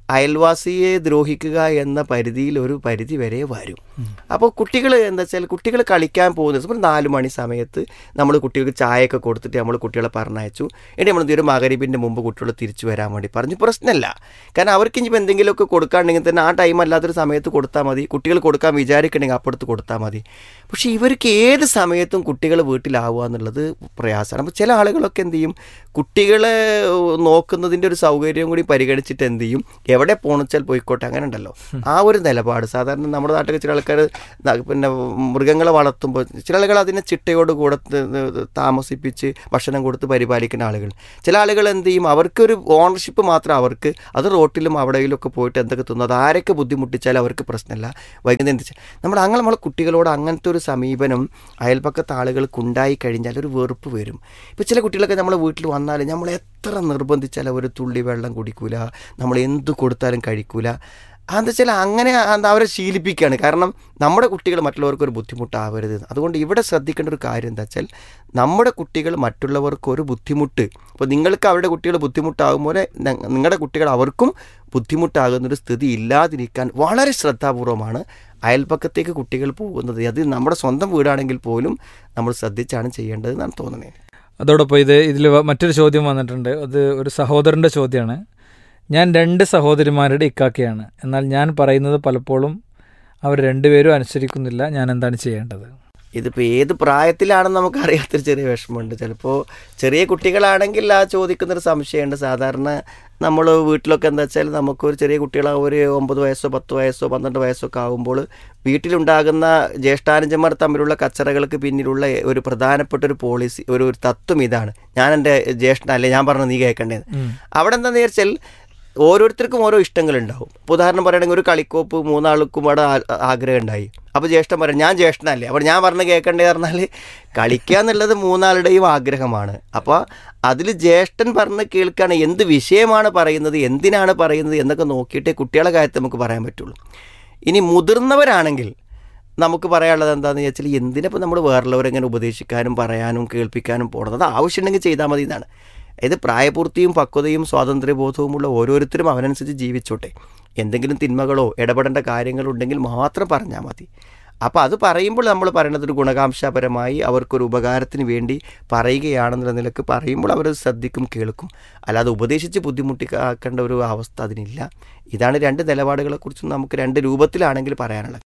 അയൽവാസിയെ ദ്രോഹിക്കുക എന്ന പരിധിയിൽ ഒരു പരിധി വരെ വരും അപ്പോൾ കുട്ടികൾ എന്താ വെച്ചാൽ കുട്ടികൾ കളിക്കാൻ പോകുന്ന ദിവസം ഒരു നാല് മണി സമയത്ത് നമ്മൾ കുട്ടികൾക്ക് ചായയൊക്കെ കൊടുത്തിട്ട് നമ്മൾ കുട്ടികളെ പറഞ്ഞയച്ചു എന്നിട്ട് നമ്മൾ ഒരു മകരീബിൻ്റെ മുമ്പ് കുട്ടികൾ തിരിച്ചു വരാൻ വേണ്ടി പറഞ്ഞു പ്രശ്നമല്ല കാരണം അവർക്ക് ഇനിയിപ്പോൾ എന്തെങ്കിലുമൊക്കെ കൊടുക്കാണ്ടെങ്കിൽ തന്നെ ആ ടൈം അല്ലാത്തൊരു സമയത്ത് കൊടുത്താൽ മതി കുട്ടികൾ കൊടുക്കാൻ വിചാരിക്കണമെങ്കിൽ അപ്പുറത്ത് കൊടുത്താൽ മതി പക്ഷേ ഇവർക്ക് ഏത് സമയത്തും കുട്ടികൾ വീട്ടിലാവുക എന്നുള്ളത് പ്രയാസമാണ് അപ്പോൾ ചില ആളുകളൊക്കെ എന്ത് ചെയ്യും കുട്ടികളെ നോക്കുന്നതിൻ്റെ ഒരു സൗകര്യം കൂടി പരിഗണിച്ചിട്ട് എന്ത് ചെയ്യും എവിടെ പോണച്ചാൽ പോയിക്കോട്ടെ അങ്ങനെ ഉണ്ടല്ലോ ആ ഒരു നിലപാട് സാധാരണ നമ്മുടെ നാട്ടിൽ ചില ആൾക്കാർ പിന്നെ മൃഗങ്ങളെ വളർത്തുമ്പോൾ ചില ആളുകൾ അതിനെ ചിട്ടയോട് കൂടെ താമസിപ്പിച്ച് ഭക്ഷണം കൊടുത്ത് പരിപാലിക്കുന്ന ആളുകൾ ചില ആളുകൾ എന്ത് ചെയ്യും അവർക്കൊരു ഓണർഷിപ്പ് മാത്രം അവർക്ക് അത് റോട്ടിലും അവിടെയിലും ഒക്കെ പോയിട്ട് എന്തൊക്കെ തിന്നു അത് ആരൊക്കെ ബുദ്ധിമുട്ടിച്ചാൽ അവർക്ക് പ്രശ്നമില്ല വൈകുന്നേരം എന്താ വെച്ചാൽ നമ്മൾ അങ്ങനെ നമ്മളെ കുട്ടികളോട് അങ്ങനത്തെ ഒരു സമീപനം അയൽപ്പക്കത്തെ ആളുകൾക്ക് ഉണ്ടായി കഴിഞ്ഞാൽ ഒരു വെറുപ്പ് വരും ഇപ്പോൾ ചില കുട്ടികളൊക്കെ നമ്മളെ വീട്ടിൽ വന്നാൽ നമ്മൾ എത്ര നിർബന്ധിച്ചാൽ അവർ തുള്ളി വെള്ളം കുടിക്കൂല നമ്മൾ എന്ത് കൊടുത്താലും കഴിക്കൂല അതെന്താ വെച്ചാൽ അങ്ങനെ എന്താ അവരെ ശീലിപ്പിക്കുകയാണ് കാരണം നമ്മുടെ കുട്ടികൾ മറ്റുള്ളവർക്ക് ഒരു ബുദ്ധിമുട്ടാവരുത് അതുകൊണ്ട് ഇവിടെ ശ്രദ്ധിക്കേണ്ട ഒരു കാര്യം എന്താ വെച്ചാൽ നമ്മുടെ കുട്ടികൾ മറ്റുള്ളവർക്ക് ഒരു ബുദ്ധിമുട്ട് ഇപ്പോൾ നിങ്ങൾക്ക് അവരുടെ കുട്ടികൾ ബുദ്ധിമുട്ടാകും പോലെ നിങ്ങളുടെ കുട്ടികൾ അവർക്കും ബുദ്ധിമുട്ടാകുന്നൊരു സ്ഥിതി ഇല്ലാതിരിക്കാൻ വളരെ ശ്രദ്ധാപൂർവമാണ് അയൽപ്പക്കത്തേക്ക് കുട്ടികൾ പോകുന്നത് അത് നമ്മുടെ സ്വന്തം വീടാണെങ്കിൽ പോലും നമ്മൾ ശ്രദ്ധിച്ചാണ് ചെയ്യേണ്ടത് എന്നാണ് തോന്നുന്നത് അതോടൊപ്പം ഇത് ഇതിൽ മറ്റൊരു ചോദ്യം വന്നിട്ടുണ്ട് അത് ഒരു സഹോദരൻ്റെ ചോദ്യമാണ് ഞാൻ രണ്ട് സഹോദരിമാരുടെ ഇക്കാക്കയാണ് എന്നാൽ ഞാൻ പറയുന്നത് പലപ്പോഴും അവർ രണ്ടുപേരും അനുസരിക്കുന്നില്ല ഞാൻ എന്താണ് ചെയ്യേണ്ടത് ഇതിപ്പോൾ ഏത് പ്രായത്തിലാണെന്ന് നമുക്ക് അറിയാത്തൊരു ചെറിയ വിഷമമുണ്ട് ചിലപ്പോൾ ചെറിയ കുട്ടികളാണെങ്കിൽ ആ ചോദിക്കുന്നൊരു സംശയമുണ്ട് സാധാരണ നമ്മൾ വീട്ടിലൊക്കെ എന്താ വെച്ചാൽ നമുക്കൊരു ചെറിയ കുട്ടികൾ ഒരു ഒമ്പത് വയസ്സോ പത്ത് വയസ്സോ പന്ത്രണ്ട് വയസ്സോ ഒക്കെ ആകുമ്പോൾ വീട്ടിലുണ്ടാകുന്ന ജ്യേഷ്ഠാനുജന്മാർ തമ്മിലുള്ള കച്ചറകൾക്ക് പിന്നിലുള്ള ഒരു പ്രധാനപ്പെട്ട ഒരു പോളിസി ഒരു ഒരു തത്വം ഇതാണ് ഞാൻ എൻ്റെ ജ്യേഷ്ഠൻ അല്ലെ ഞാൻ പറഞ്ഞ നീ കേൾക്കേണ്ടത് അവിടെ എന്താണെന്ന് വിചാരിച്ചാൽ ഓരോരുത്തർക്കും ഓരോ ഇഷ്ടങ്ങളുണ്ടാവും ഇപ്പോൾ ഉദാഹരണം പറയുകയാണെങ്കിൽ ഒരു കളിക്കോപ്പ് മൂന്നാൾക്കും അവിടെ ആഗ്രഹം ഉണ്ടായി അപ്പോൾ ജ്യേഷ്ഠൻ പറയും ഞാൻ ജ്യേഷ്ഠനല്ലേ അപ്പോൾ ഞാൻ പറഞ്ഞ് കേൾക്കേണ്ടത് പറഞ്ഞാൽ കളിക്കുക എന്നുള്ളത് മൂന്നാളുടെയും ആഗ്രഹമാണ് അപ്പോൾ അതിൽ ജ്യേഷ്ഠൻ പറഞ്ഞ് കേൾക്കുകയാണ് എന്ത് വിഷയമാണ് പറയുന്നത് എന്തിനാണ് പറയുന്നത് എന്നൊക്കെ നോക്കിയിട്ടേ കുട്ടികളെ കാര്യത്തിൽ നമുക്ക് പറയാൻ പറ്റുള്ളൂ ഇനി മുതിർന്നവരാണെങ്കിൽ നമുക്ക് പറയാനുള്ളത് എന്താണെന്ന് വെച്ചാൽ എന്തിനപ്പോൾ നമ്മൾ വേറുള്ളവരെങ്ങനെ ഉപദേശിക്കാനും പറയാനും കേൾപ്പിക്കാനും പോകണത് അത് ആവശ്യമുണ്ടെങ്കിൽ ചെയ്താൽ മതി എന്നാണ് അതായത് പ്രായപൂർത്തിയും പക്വതയും സ്വാതന്ത്ര്യബോധവുമുള്ള ഓരോരുത്തരും അവനനുസരിച്ച് ജീവിച്ചോട്ടെ എന്തെങ്കിലും തിന്മകളോ ഇടപെടേണ്ട കാര്യങ്ങളോ ഉണ്ടെങ്കിൽ മാത്രം പറഞ്ഞാൽ മതി അപ്പോൾ അത് പറയുമ്പോൾ നമ്മൾ പറയുന്നത് ഒരു ഗുണകാംശപരമായി അവർക്കൊരു ഉപകാരത്തിന് വേണ്ടി പറയുകയാണെന്നുള്ള നിലക്ക് പറയുമ്പോൾ അവർ ശ്രദ്ധിക്കും കേൾക്കും അല്ലാതെ ഉപദേശിച്ച് ബുദ്ധിമുട്ടിക്കാക്കേണ്ട ഒരു അവസ്ഥ അതിനില്ല ഇതാണ് രണ്ട് നിലപാടുകളെക്കുറിച്ചും നമുക്ക് രണ്ട് രൂപത്തിലാണെങ്കിൽ പറയാനുള്ളത്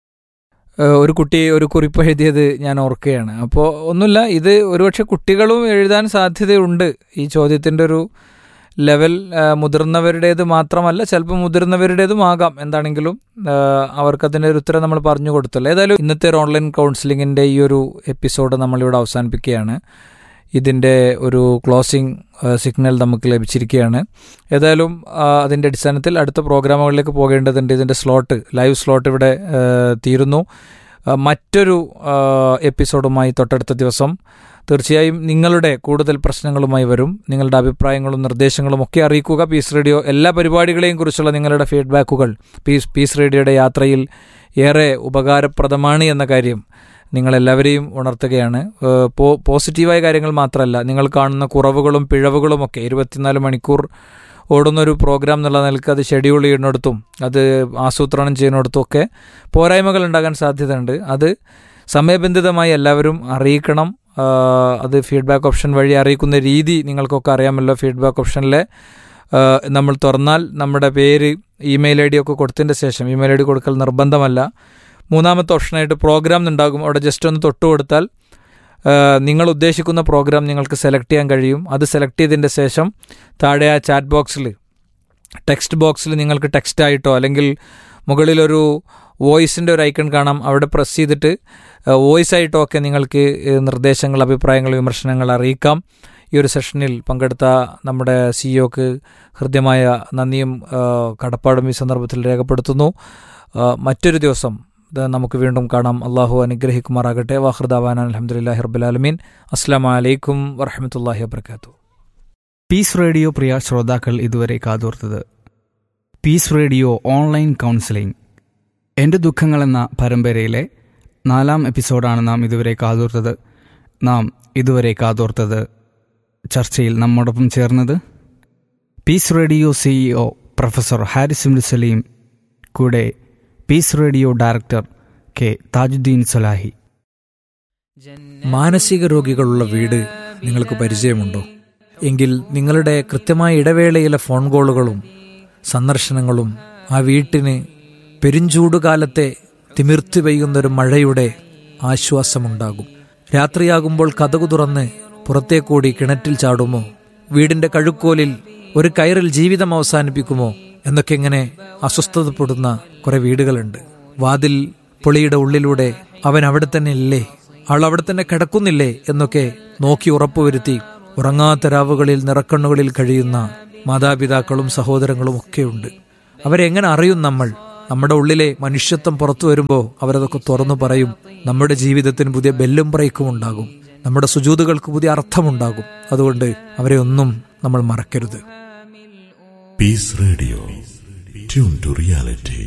ഒരു കുട്ടി ഒരു കുറിപ്പ് എഴുതിയത് ഞാൻ ഓർക്കുകയാണ് അപ്പോൾ ഒന്നുമില്ല ഇത് ഒരുപക്ഷെ കുട്ടികളും എഴുതാൻ സാധ്യതയുണ്ട് ഈ ചോദ്യത്തിൻ്റെ ഒരു ലെവൽ മുതിർന്നവരുടേത് മാത്രമല്ല ചിലപ്പോൾ മുതിർന്നവരുടേതും ആകാം എന്താണെങ്കിലും അവർക്കതിൻ്റെ ഒരു ഉത്തരം നമ്മൾ പറഞ്ഞു കൊടുത്തല്ലോ ഏതായാലും ഇന്നത്തെ ഒരു ഓൺലൈൻ കൗൺസിലിങ്ങിൻ്റെ ഈ ഒരു എപ്പിസോഡ് നമ്മളിവിടെ അവസാനിപ്പിക്കുകയാണ് ഇതിൻ്റെ ഒരു ക്ലോസിംഗ് സിഗ്നൽ നമുക്ക് ലഭിച്ചിരിക്കുകയാണ് ഏതായാലും അതിൻ്റെ അടിസ്ഥാനത്തിൽ അടുത്ത പ്രോഗ്രാമുകളിലേക്ക് പോകേണ്ടതുണ്ട് ഇതിൻ്റെ സ്ലോട്ട് ലൈവ് സ്ലോട്ട് ഇവിടെ തീരുന്നു മറ്റൊരു എപ്പിസോഡുമായി തൊട്ടടുത്ത ദിവസം തീർച്ചയായും നിങ്ങളുടെ കൂടുതൽ പ്രശ്നങ്ങളുമായി വരും നിങ്ങളുടെ അഭിപ്രായങ്ങളും നിർദ്ദേശങ്ങളും ഒക്കെ അറിയിക്കുക പീസ് റേഡിയോ എല്ലാ പരിപാടികളെയും കുറിച്ചുള്ള നിങ്ങളുടെ ഫീഡ്ബാക്കുകൾ പീസ് പീസ് റേഡിയോയുടെ യാത്രയിൽ ഏറെ ഉപകാരപ്രദമാണ് എന്ന കാര്യം നിങ്ങളെല്ലാവരെയും ഉണർത്തുകയാണ് പോസിറ്റീവായ കാര്യങ്ങൾ മാത്രമല്ല നിങ്ങൾ കാണുന്ന കുറവുകളും പിഴവുകളും ഒക്കെ ഇരുപത്തിനാല് മണിക്കൂർ ഓടുന്ന ഒരു പ്രോഗ്രാം എന്നുള്ള നിലക്ക് അത് ഷെഡ്യൂൾ ചെയ്യുന്നിടത്തും അത് ആസൂത്രണം ചെയ്യുന്നിടത്തും ഒക്കെ പോരായ്മകൾ ഉണ്ടാകാൻ സാധ്യതയുണ്ട് അത് സമയബന്ധിതമായി എല്ലാവരും അറിയിക്കണം അത് ഫീഡ്ബാക്ക് ഓപ്ഷൻ വഴി അറിയിക്കുന്ന രീതി നിങ്ങൾക്കൊക്കെ അറിയാമല്ലോ ഫീഡ്ബാക്ക് ഓപ്ഷനിലെ നമ്മൾ തുറന്നാൽ നമ്മുടെ പേര് ഇമെയിൽ ഐ ഡി ഒക്കെ കൊടുത്തതിൻ്റെ ശേഷം ഇമെയിൽ ഐ ഡി കൊടുക്കൽ നിർബന്ധമല്ല മൂന്നാമത്തെ ഓപ്ഷനായിട്ട് പ്രോഗ്രാം ഉണ്ടാകും അവിടെ ജസ്റ്റ് ഒന്ന് തൊട്ട് കൊടുത്താൽ നിങ്ങൾ ഉദ്ദേശിക്കുന്ന പ്രോഗ്രാം നിങ്ങൾക്ക് സെലക്ട് ചെയ്യാൻ കഴിയും അത് സെലക്ട് ചെയ്തതിൻ്റെ ശേഷം താഴെ ആ ചാറ്റ് ബോക്സിൽ ടെക്സ്റ്റ് ബോക്സിൽ നിങ്ങൾക്ക് ടെക്സ്റ്റ് ആയിട്ടോ അല്ലെങ്കിൽ മുകളിലൊരു വോയിസിൻ്റെ ഒരു ഐക്കൺ കാണാം അവിടെ പ്രസ് ചെയ്തിട്ട് വോയിസ് ആയിട്ടോ ഒക്കെ നിങ്ങൾക്ക് നിർദ്ദേശങ്ങൾ അഭിപ്രായങ്ങൾ വിമർശനങ്ങൾ അറിയിക്കാം ഈ ഒരു സെഷനിൽ പങ്കെടുത്ത നമ്മുടെ സിഇഒക്ക് ഹൃദ്യമായ നന്ദിയും കടപ്പാടും ഈ സന്ദർഭത്തിൽ രേഖപ്പെടുത്തുന്നു മറ്റൊരു ദിവസം നമുക്ക് വീണ്ടും കാണാം അള്ളാഹു അനുഗ്രഹിക്കുമാറാകട്ടെ വാഹൃദാവാൻ അലഹമുല്ലാ ഹർബുലാലമീൻ അസ്സാം വലൈക്കും വറഹമത്തല്ലാഹി വാബർക്കാത്തു പീസ് റേഡിയോ പ്രിയ ശ്രോതാക്കൾ ഇതുവരെ കാതോർത്തത് പീസ് റേഡിയോ ഓൺലൈൻ കൗൺസിലിംഗ് എൻ്റെ ദുഃഖങ്ങൾ എന്ന പരമ്പരയിലെ നാലാം എപ്പിസോഡാണ് നാം ഇതുവരെ കാതോർത്തത് നാം ഇതുവരെ കാതോർത്തത് ചർച്ചയിൽ നമ്മോടൊപ്പം ചേർന്നത് peace radio CEO professor Haris Saleem കൂടെ peace radio director K Thajudheen Salahi മാനസിക രോഗികളുള്ള വീട് നിങ്ങൾക്ക് പരിചയമുണ്ടോ എങ്കിൽ നിങ്ങളുടെ കൃത്യമായ ഇടവേളയിലെ ഫോൺ കോളുകളും സന്ദർശനങ്ങളും ആ വീട്ടിന് പെരുംചൂടുകാലത്തെ തിമിർത്തി പെയ്യുന്നൊരു മഴയുടെ ആശ്വാസമുണ്ടാകും രാത്രിയാകുമ്പോൾ കഥകു തുറന്ന് പുറത്തേക്കൂടി കിണറ്റിൽ ചാടുമോ വീടിന്റെ കഴുക്കോലിൽ ഒരു കയറിൽ ജീവിതം അവസാനിപ്പിക്കുമോ എന്നൊക്കെ ഇങ്ങനെ അസ്വസ്ഥതപ്പെടുന്ന കുറെ വീടുകളുണ്ട് വാതിൽ പൊളിയുടെ ഉള്ളിലൂടെ അവൻ അവിടെ തന്നെ ഇല്ലേ അവൾ അവിടെ തന്നെ കിടക്കുന്നില്ലേ എന്നൊക്കെ നോക്കി ഉറപ്പുവരുത്തി ഉറങ്ങാത്ത രാവുകളിൽ നിറക്കണ്ണുകളിൽ കഴിയുന്ന മാതാപിതാക്കളും സഹോദരങ്ങളും ഒക്കെയുണ്ട് അവരെങ്ങനെ അറിയും നമ്മൾ നമ്മുടെ ഉള്ളിലെ മനുഷ്യത്വം പുറത്തു വരുമ്പോൾ അവരതൊക്കെ തുറന്നു പറയും നമ്മുടെ ജീവിതത്തിന് പുതിയ ബെല്ലും ബ്രേക്കും ഉണ്ടാകും നമ്മുടെ സുജൂതുകൾക്ക് പുതിയ അർത്ഥമുണ്ടാകും അതുകൊണ്ട് അവരെ ഒന്നും നമ്മൾ മറക്കരുത് peace radio tune to reality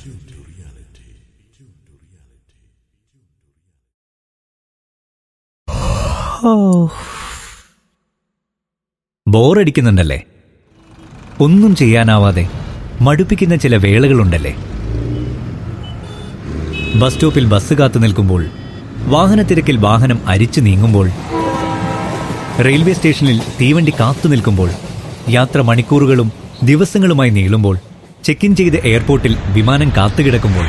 ബോറടിക്കുന്നുണ്ടല്ലേ ഒന്നും ചെയ്യാനാവാതെ മടുപ്പിക്കുന്ന ചില വേളകളുണ്ടല്ലേ ബസ് സ്റ്റോപ്പിൽ ബസ് കാത്തു നിൽക്കുമ്പോൾ വാഹനത്തിരക്കിൽ വാഹനം അരിച്ചു നീങ്ങുമ്പോൾ റെയിൽവേ സ്റ്റേഷനിൽ തീവണ്ടി കാത്തു നിൽക്കുമ്പോൾ യാത്ര മണിക്കൂറുകളും ദിവസങ്ങളുമായി നീളുമ്പോൾ ചെക്ക് ഇൻ ചെയ്ത് എയർപോർട്ടിൽ വിമാനം കാത്തുകിടക്കുമ്പോൾ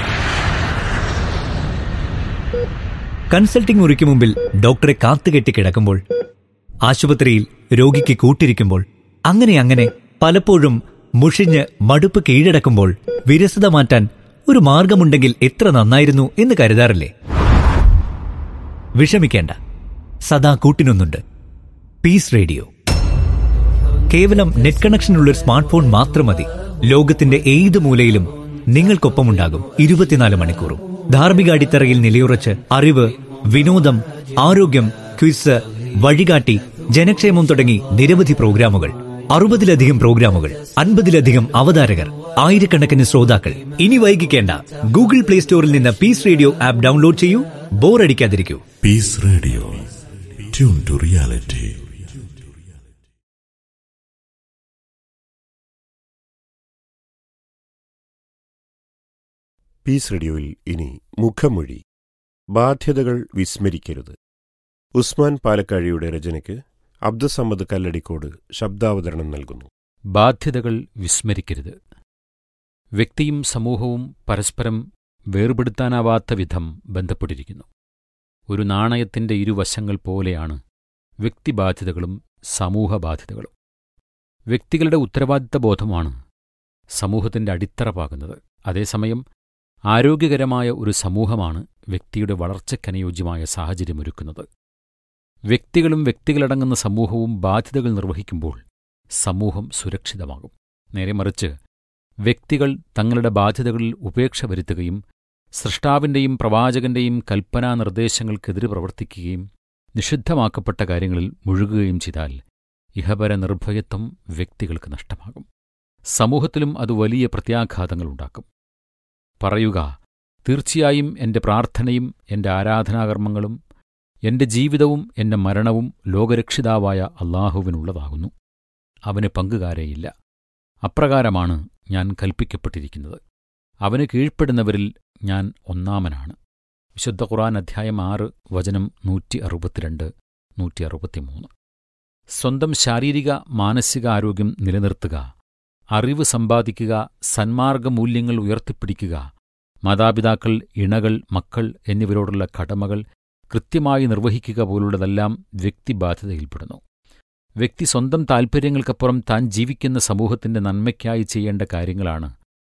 കൺസൾട്ടിംഗ് മുറിക്ക് മുമ്പിൽ ഡോക്ടറെ കാത്തുകെട്ടി കിടക്കുമ്പോൾ ആശുപത്രിയിൽ രോഗിക്ക് കൂട്ടിരിക്കുമ്പോൾ അങ്ങനെ അങ്ങനെ പലപ്പോഴും മുഷിഞ്ഞ് മടുപ്പ് കീഴടക്കുമ്പോൾ വിരസത മാറ്റാൻ ഒരു മാർഗമുണ്ടെങ്കിൽ എത്ര നന്നായിരുന്നു എന്ന് കരുതാറില്ലേ വിഷമിക്കേണ്ട സദാ കൂട്ടിനൊന്നുണ്ട് പീസ് റേഡിയോ കേവലം നെറ്റ് കണക്ഷനുള്ള ഒരു സ്മാർട്ട് ഫോൺ മാത്രം മതി ലോകത്തിന്റെ ഏത് മൂലയിലും നിങ്ങൾക്കൊപ്പമുണ്ടാകും ഇരുപത്തിനാല് മണിക്കൂറും ധാർമ്മിക അടിത്തറയിൽ നിലയുറച്ച് അറിവ് വിനോദം ആരോഗ്യം ക്വിസ് വഴികാട്ടി ജനക്ഷേമം തുടങ്ങി നിരവധി പ്രോഗ്രാമുകൾ അറുപതിലധികം പ്രോഗ്രാമുകൾ അൻപതിലധികം അവതാരകർ ആയിരക്കണക്കിന് ശ്രോതാക്കൾ ഇനി വൈകിക്കേണ്ട ഗൂഗിൾ പ്ലേ സ്റ്റോറിൽ നിന്ന് പീസ് റേഡിയോ ആപ്പ് ഡൗൺലോഡ് ചെയ്യൂ ബോറടിക്കാതിരിക്കൂ peace radio tune to reality peace റേഡിയോയിൽ ഇനി മുഖമൊഴി ബാധ്യതകൾ വിസ്മരിക്കരുത് ഉസ്മാൻ പാലക്കാഴിയുടെ രചനയ്ക്ക് അബ്ദുസമ്മദ് കല്ലടിക്കോട് ശബ്ദാവതരണം നൽകുന്നു ബാധ്യതകൾ വിസ്മരിക്കരുത് വ്യക്തിയും സമൂഹവും പരസ്പരം വേർപെടുത്താനാവാത്ത വിധം ബന്ധപ്പെട്ടിരിക്കുന്നു ഒരു നാണയത്തിന്റെ ഇരുവശങ്ങൾ പോലെയാണ് വ്യക്തിബാധ്യതകളും സമൂഹബാധ്യതകളും വ്യക്തികളുടെ ഉത്തരവാദിത്ത ബോധമാണ് സമൂഹത്തിന്റെ അടിത്തറ പാകുന്നത് അതേസമയം ആരോഗ്യകരമായ ഒരു സമൂഹമാണ് വ്യക്തിയുടെ വളർച്ചയ്ക്കനുയോജ്യമായ സാഹചര്യമൊരുക്കുന്നത് വ്യക്തികളും വ്യക്തികളടങ്ങുന്ന സമൂഹവും ബാധ്യതകൾ നിർവഹിക്കുമ്പോൾ സമൂഹം സുരക്ഷിതമാകും നേരെ മറിച്ച് വ്യക്തികൾ തങ്ങളുടെ ബാധ്യതകളിൽ ഉപേക്ഷ വരുത്തുകയും സൃഷ്ടാവിന്റെയും പ്രവാചകന്റെയും കൽപ്പനാ നിർദ്ദേശങ്ങൾക്കെതിരെ പ്രവർത്തിക്കുകയും നിഷിദ്ധമാക്കപ്പെട്ട കാര്യങ്ങളിൽ മുഴുകുകയും ചെയ്താൽ ഇഹപര നിർഭയത്വം വ്യക്തികൾക്ക് നഷ്ടമാകും സമൂഹത്തിലും അത് വലിയ പ്രത്യാഘാതങ്ങളുണ്ടാക്കും പറയുക തീർച്ചയായും എന്റെ പ്രാർത്ഥനയും എന്റെ ആരാധനാകർമ്മങ്ങളും എന്റെ ജീവിതവും എന്റെ മരണവും ലോകരക്ഷിതാവായ അള്ളാഹുവിനുള്ളതാകുന്നു അവന് പങ്കുകാരേയില്ല അപ്രകാരമാണ് ഞാൻ കൽപ്പിക്കപ്പെട്ടിരിക്കുന്നത് അവന് കീഴ്പ്പെടുന്നവരിൽ ഞാൻ ഒന്നാമനാണ് വിശുദ്ധ ഖുറാൻ അധ്യായം ആറ് വചനം നൂറ്റി അറുപത്തിരണ്ട് നൂറ്റി അറുപത്തിമൂന്ന് സ്വന്തം ശാരീരിക മാനസിക ആരോഗ്യം നിലനിർത്തുക അറിവ് സമ്പാദിക്കുക സന്മാർഗമൂല്യങ്ങൾ ഉയർത്തിപ്പിടിക്കുക മാതാപിതാക്കൾ ഇണകൾ മക്കൾ എന്നിവരോടുള്ള കടമകൾ കൃത്യമായി നിർവഹിക്കുക പോലുള്ളതെല്ലാം വ്യക്തിബാധ്യതയിൽപ്പെടുന്നു വ്യക്തി സ്വന്തം താൽപ്പര്യങ്ങൾക്കപ്പുറം താൻ ജീവിക്കുന്ന സമൂഹത്തിന്റെ നന്മയ്ക്കായി ചെയ്യേണ്ട കാര്യങ്ങളാണ്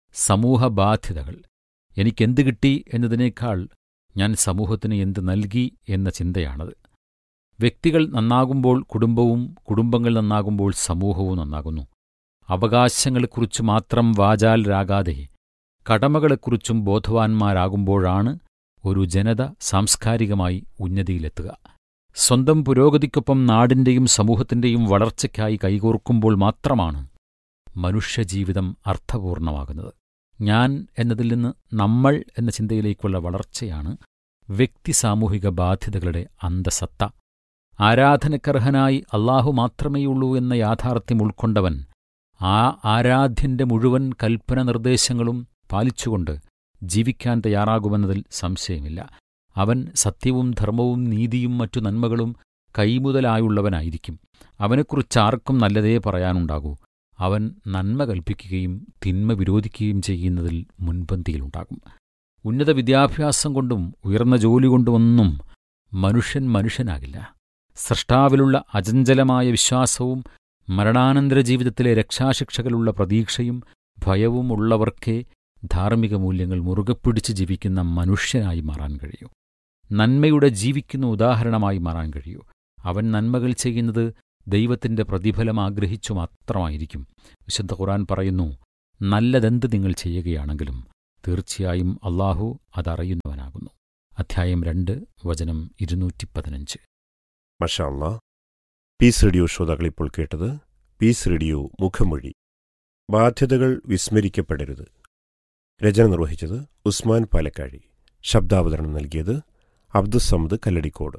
സമൂഹബാധ്യതകൾ എനിക്കെന്ത് കിട്ടി എന്നതിനേക്കാൾ ഞാൻ സമൂഹത്തിന് എന്ത് നൽകി എന്ന ചിന്തയാണത് വ്യക്തികൾ നന്നാകുമ്പോൾ കുടുംബവും കുടുംബങ്ങൾ നന്നാകുമ്പോൾ സമൂഹവും നന്നാകുന്നു അവകാശങ്ങളെക്കുറിച്ച് മാത്രം വാചാലരാകാതെ കടമകളെക്കുറിച്ചും ബോധവാന്മാരാകുമ്പോഴാണ് ഒരു ജനത സാംസ്കാരികമായി ഉന്നതിയിലെത്തുക സ്വന്തം പുരോഗതിക്കൊപ്പം നാടിന്റെയും സമൂഹത്തിന്റെയും വളർച്ചയ്ക്കായി കൈകോർക്കുമ്പോൾ മാത്രമാണ് മനുഷ്യജീവിതം അർത്ഥപൂർണമാകുന്നത് ഞാൻ എന്നതിൽ നിന്ന് നമ്മൾ എന്ന ചിന്തയിലേക്കുള്ള വളർച്ചയാണ് വ്യക്തി സാമൂഹിക ബാധ്യതകളുടെ അന്തസത്ത ആരാധനക്കർഹനായി അള്ളാഹു മാത്രമേയുള്ളൂ എന്ന യാഥാർത്ഥ്യം ഉൾക്കൊണ്ടവൻ ആ ആരാധ്യന്റെ മുഴുവൻ കൽപ്പന നിർദ്ദേശങ്ങളും പാലിച്ചുകൊണ്ട് ജീവിക്കാൻ തയ്യാറാകുമെന്നതിൽ സംശയമില്ല അവൻ സത്യവും ധർമ്മവും നീതിയും മറ്റു നന്മകളും കൈമുതലായുള്ളവനായിരിക്കും അവനെക്കുറിച്ച് ആർക്കും നല്ലതേ പറയാനുണ്ടാകൂ അവൻ നന്മ കൽപ്പിക്കുകയും തിന്മ വിരോധിക്കുകയും ചെയ്യുന്നതിൽ മുൻപന്തിയിലുണ്ടാകും ഉന്നത വിദ്യാഭ്യാസം കൊണ്ടും ഉയർന്ന ജോലി കൊണ്ടുമൊന്നും മനുഷ്യൻ മനുഷ്യനാകില്ല സൃഷ്ടാവിലുള്ള അചഞ്ചലമായ വിശ്വാസവും മരണാനന്തര ജീവിതത്തിലെ രക്ഷാശിക്ഷകളുള്ള പ്രതീക്ഷയും ഭയവും ഉള്ളവർക്കേ ധാർമ്മിക മൂല്യങ്ങൾ മുറുകെ പിടിച്ച് ജീവിക്കുന്ന മനുഷ്യനായി മാറാൻ കഴിയൂ നന്മയുടെ ജീവിക്കുന്ന ഉദാഹരണമായി മാറാൻ കഴിയൂ അവൻ നന്മകൾ ചെയ്യുന്നത് ദൈവത്തിന്റെ പ്രതിഫലം ആഗ്രഹിച്ചു മാത്രമായിരിക്കും വിശുദ്ധ ഖുറാൻ പറയുന്നു നല്ലതെന്ത് നിങ്ങൾ ചെയ്യുകയാണെങ്കിലും തീർച്ചയായും അള്ളാഹു അതറിയുന്നവനാകുന്നു അധ്യായം രണ്ട് വചനം ഇരുന്നൂറ്റി പതിനഞ്ച് മഷാല്ല പീസ് റേഡിയോ ശ്രോതാക്കൾ ഇപ്പോൾ കേട്ടത് പീസ് റേഡിയോ മുഖമൊഴി ബാധ്യതകൾ വിസ്മരിക്കപ്പെടരുത് രചന നിർവഹിച്ചത് ഉസ്മാൻ പാലക്കാഴി ശബ്ദാവതരണം നൽകിയത് അബ്ദുസമദ് കല്ലടിക്കോട്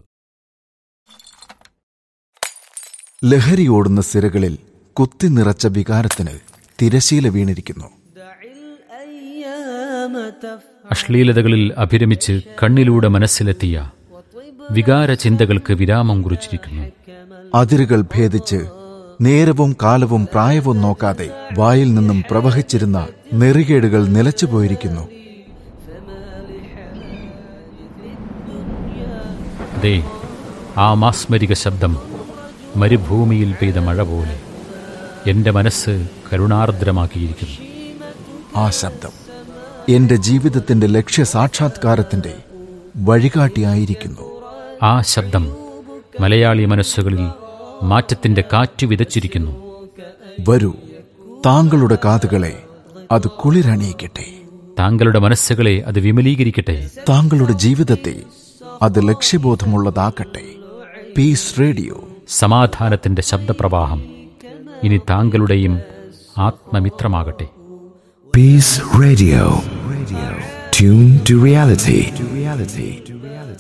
ലഹരിയോടുന്ന സിരകളിൽ കുത്തി നിറച്ച വികാരത്തിന് തിരശീല വീണിരിക്കുന്നു അശ്ലീലതകളിൽ അഭിരമിച്ച് കണ്ണിലൂടെ മനസ്സിലെത്തിയ വികാര ചിന്തകൾക്ക് വിരാമം കുറിച്ചിരിക്കുന്നു അതിരുകൾ ഭേദിച്ച് നേരവും കാലവും പ്രായവും നോക്കാതെ വായിൽ നിന്നും പ്രവഹിച്ചിരുന്ന നെറികേടുകൾ നിലച്ചുപോയിരിക്കുന്നു ദേ ആ മാസ്മരിക ശബ്ദം മരുഭൂമിയിൽ പെയ്ത മഴ പോലെ എന്റെ മനസ്സ് കരുണാർദ്രമാക്കിയിരിക്കുന്നു ആ ശബ്ദം എന്റെ ജീവിതത്തിന്റെ ലക്ഷ്യ സാക്ഷാത്കാരത്തിന്റെ വഴികാട്ടിയായിരിക്കുന്നു ആ ശബ്ദം മലയാളി മനസ്സുകളിൽ മാറ്റത്തിന്റെ കാറ്റ് വിതച്ചിരിക്കുന്നു വരൂ താങ്കളുടെ കാതുകളെ അത് കുളിരണിയിക്കട്ടെ താങ്കളുടെ മനസ്സുകളെ അത് വിമലീകരിക്കട്ടെ താങ്കളുടെ ജീവിതത്തെ അത് ലക്ഷ്യബോധമുള്ളതാക്കട്ടെ പീസ് റേഡിയോ സമാധാനത്തിന്റെ ശബ്ദപ്രവാഹം ഇനി താങ്കളുടെയും ആത്മമിത്രമാകട്ടെ Peace Radio. Radio. Tune to reality. To reality.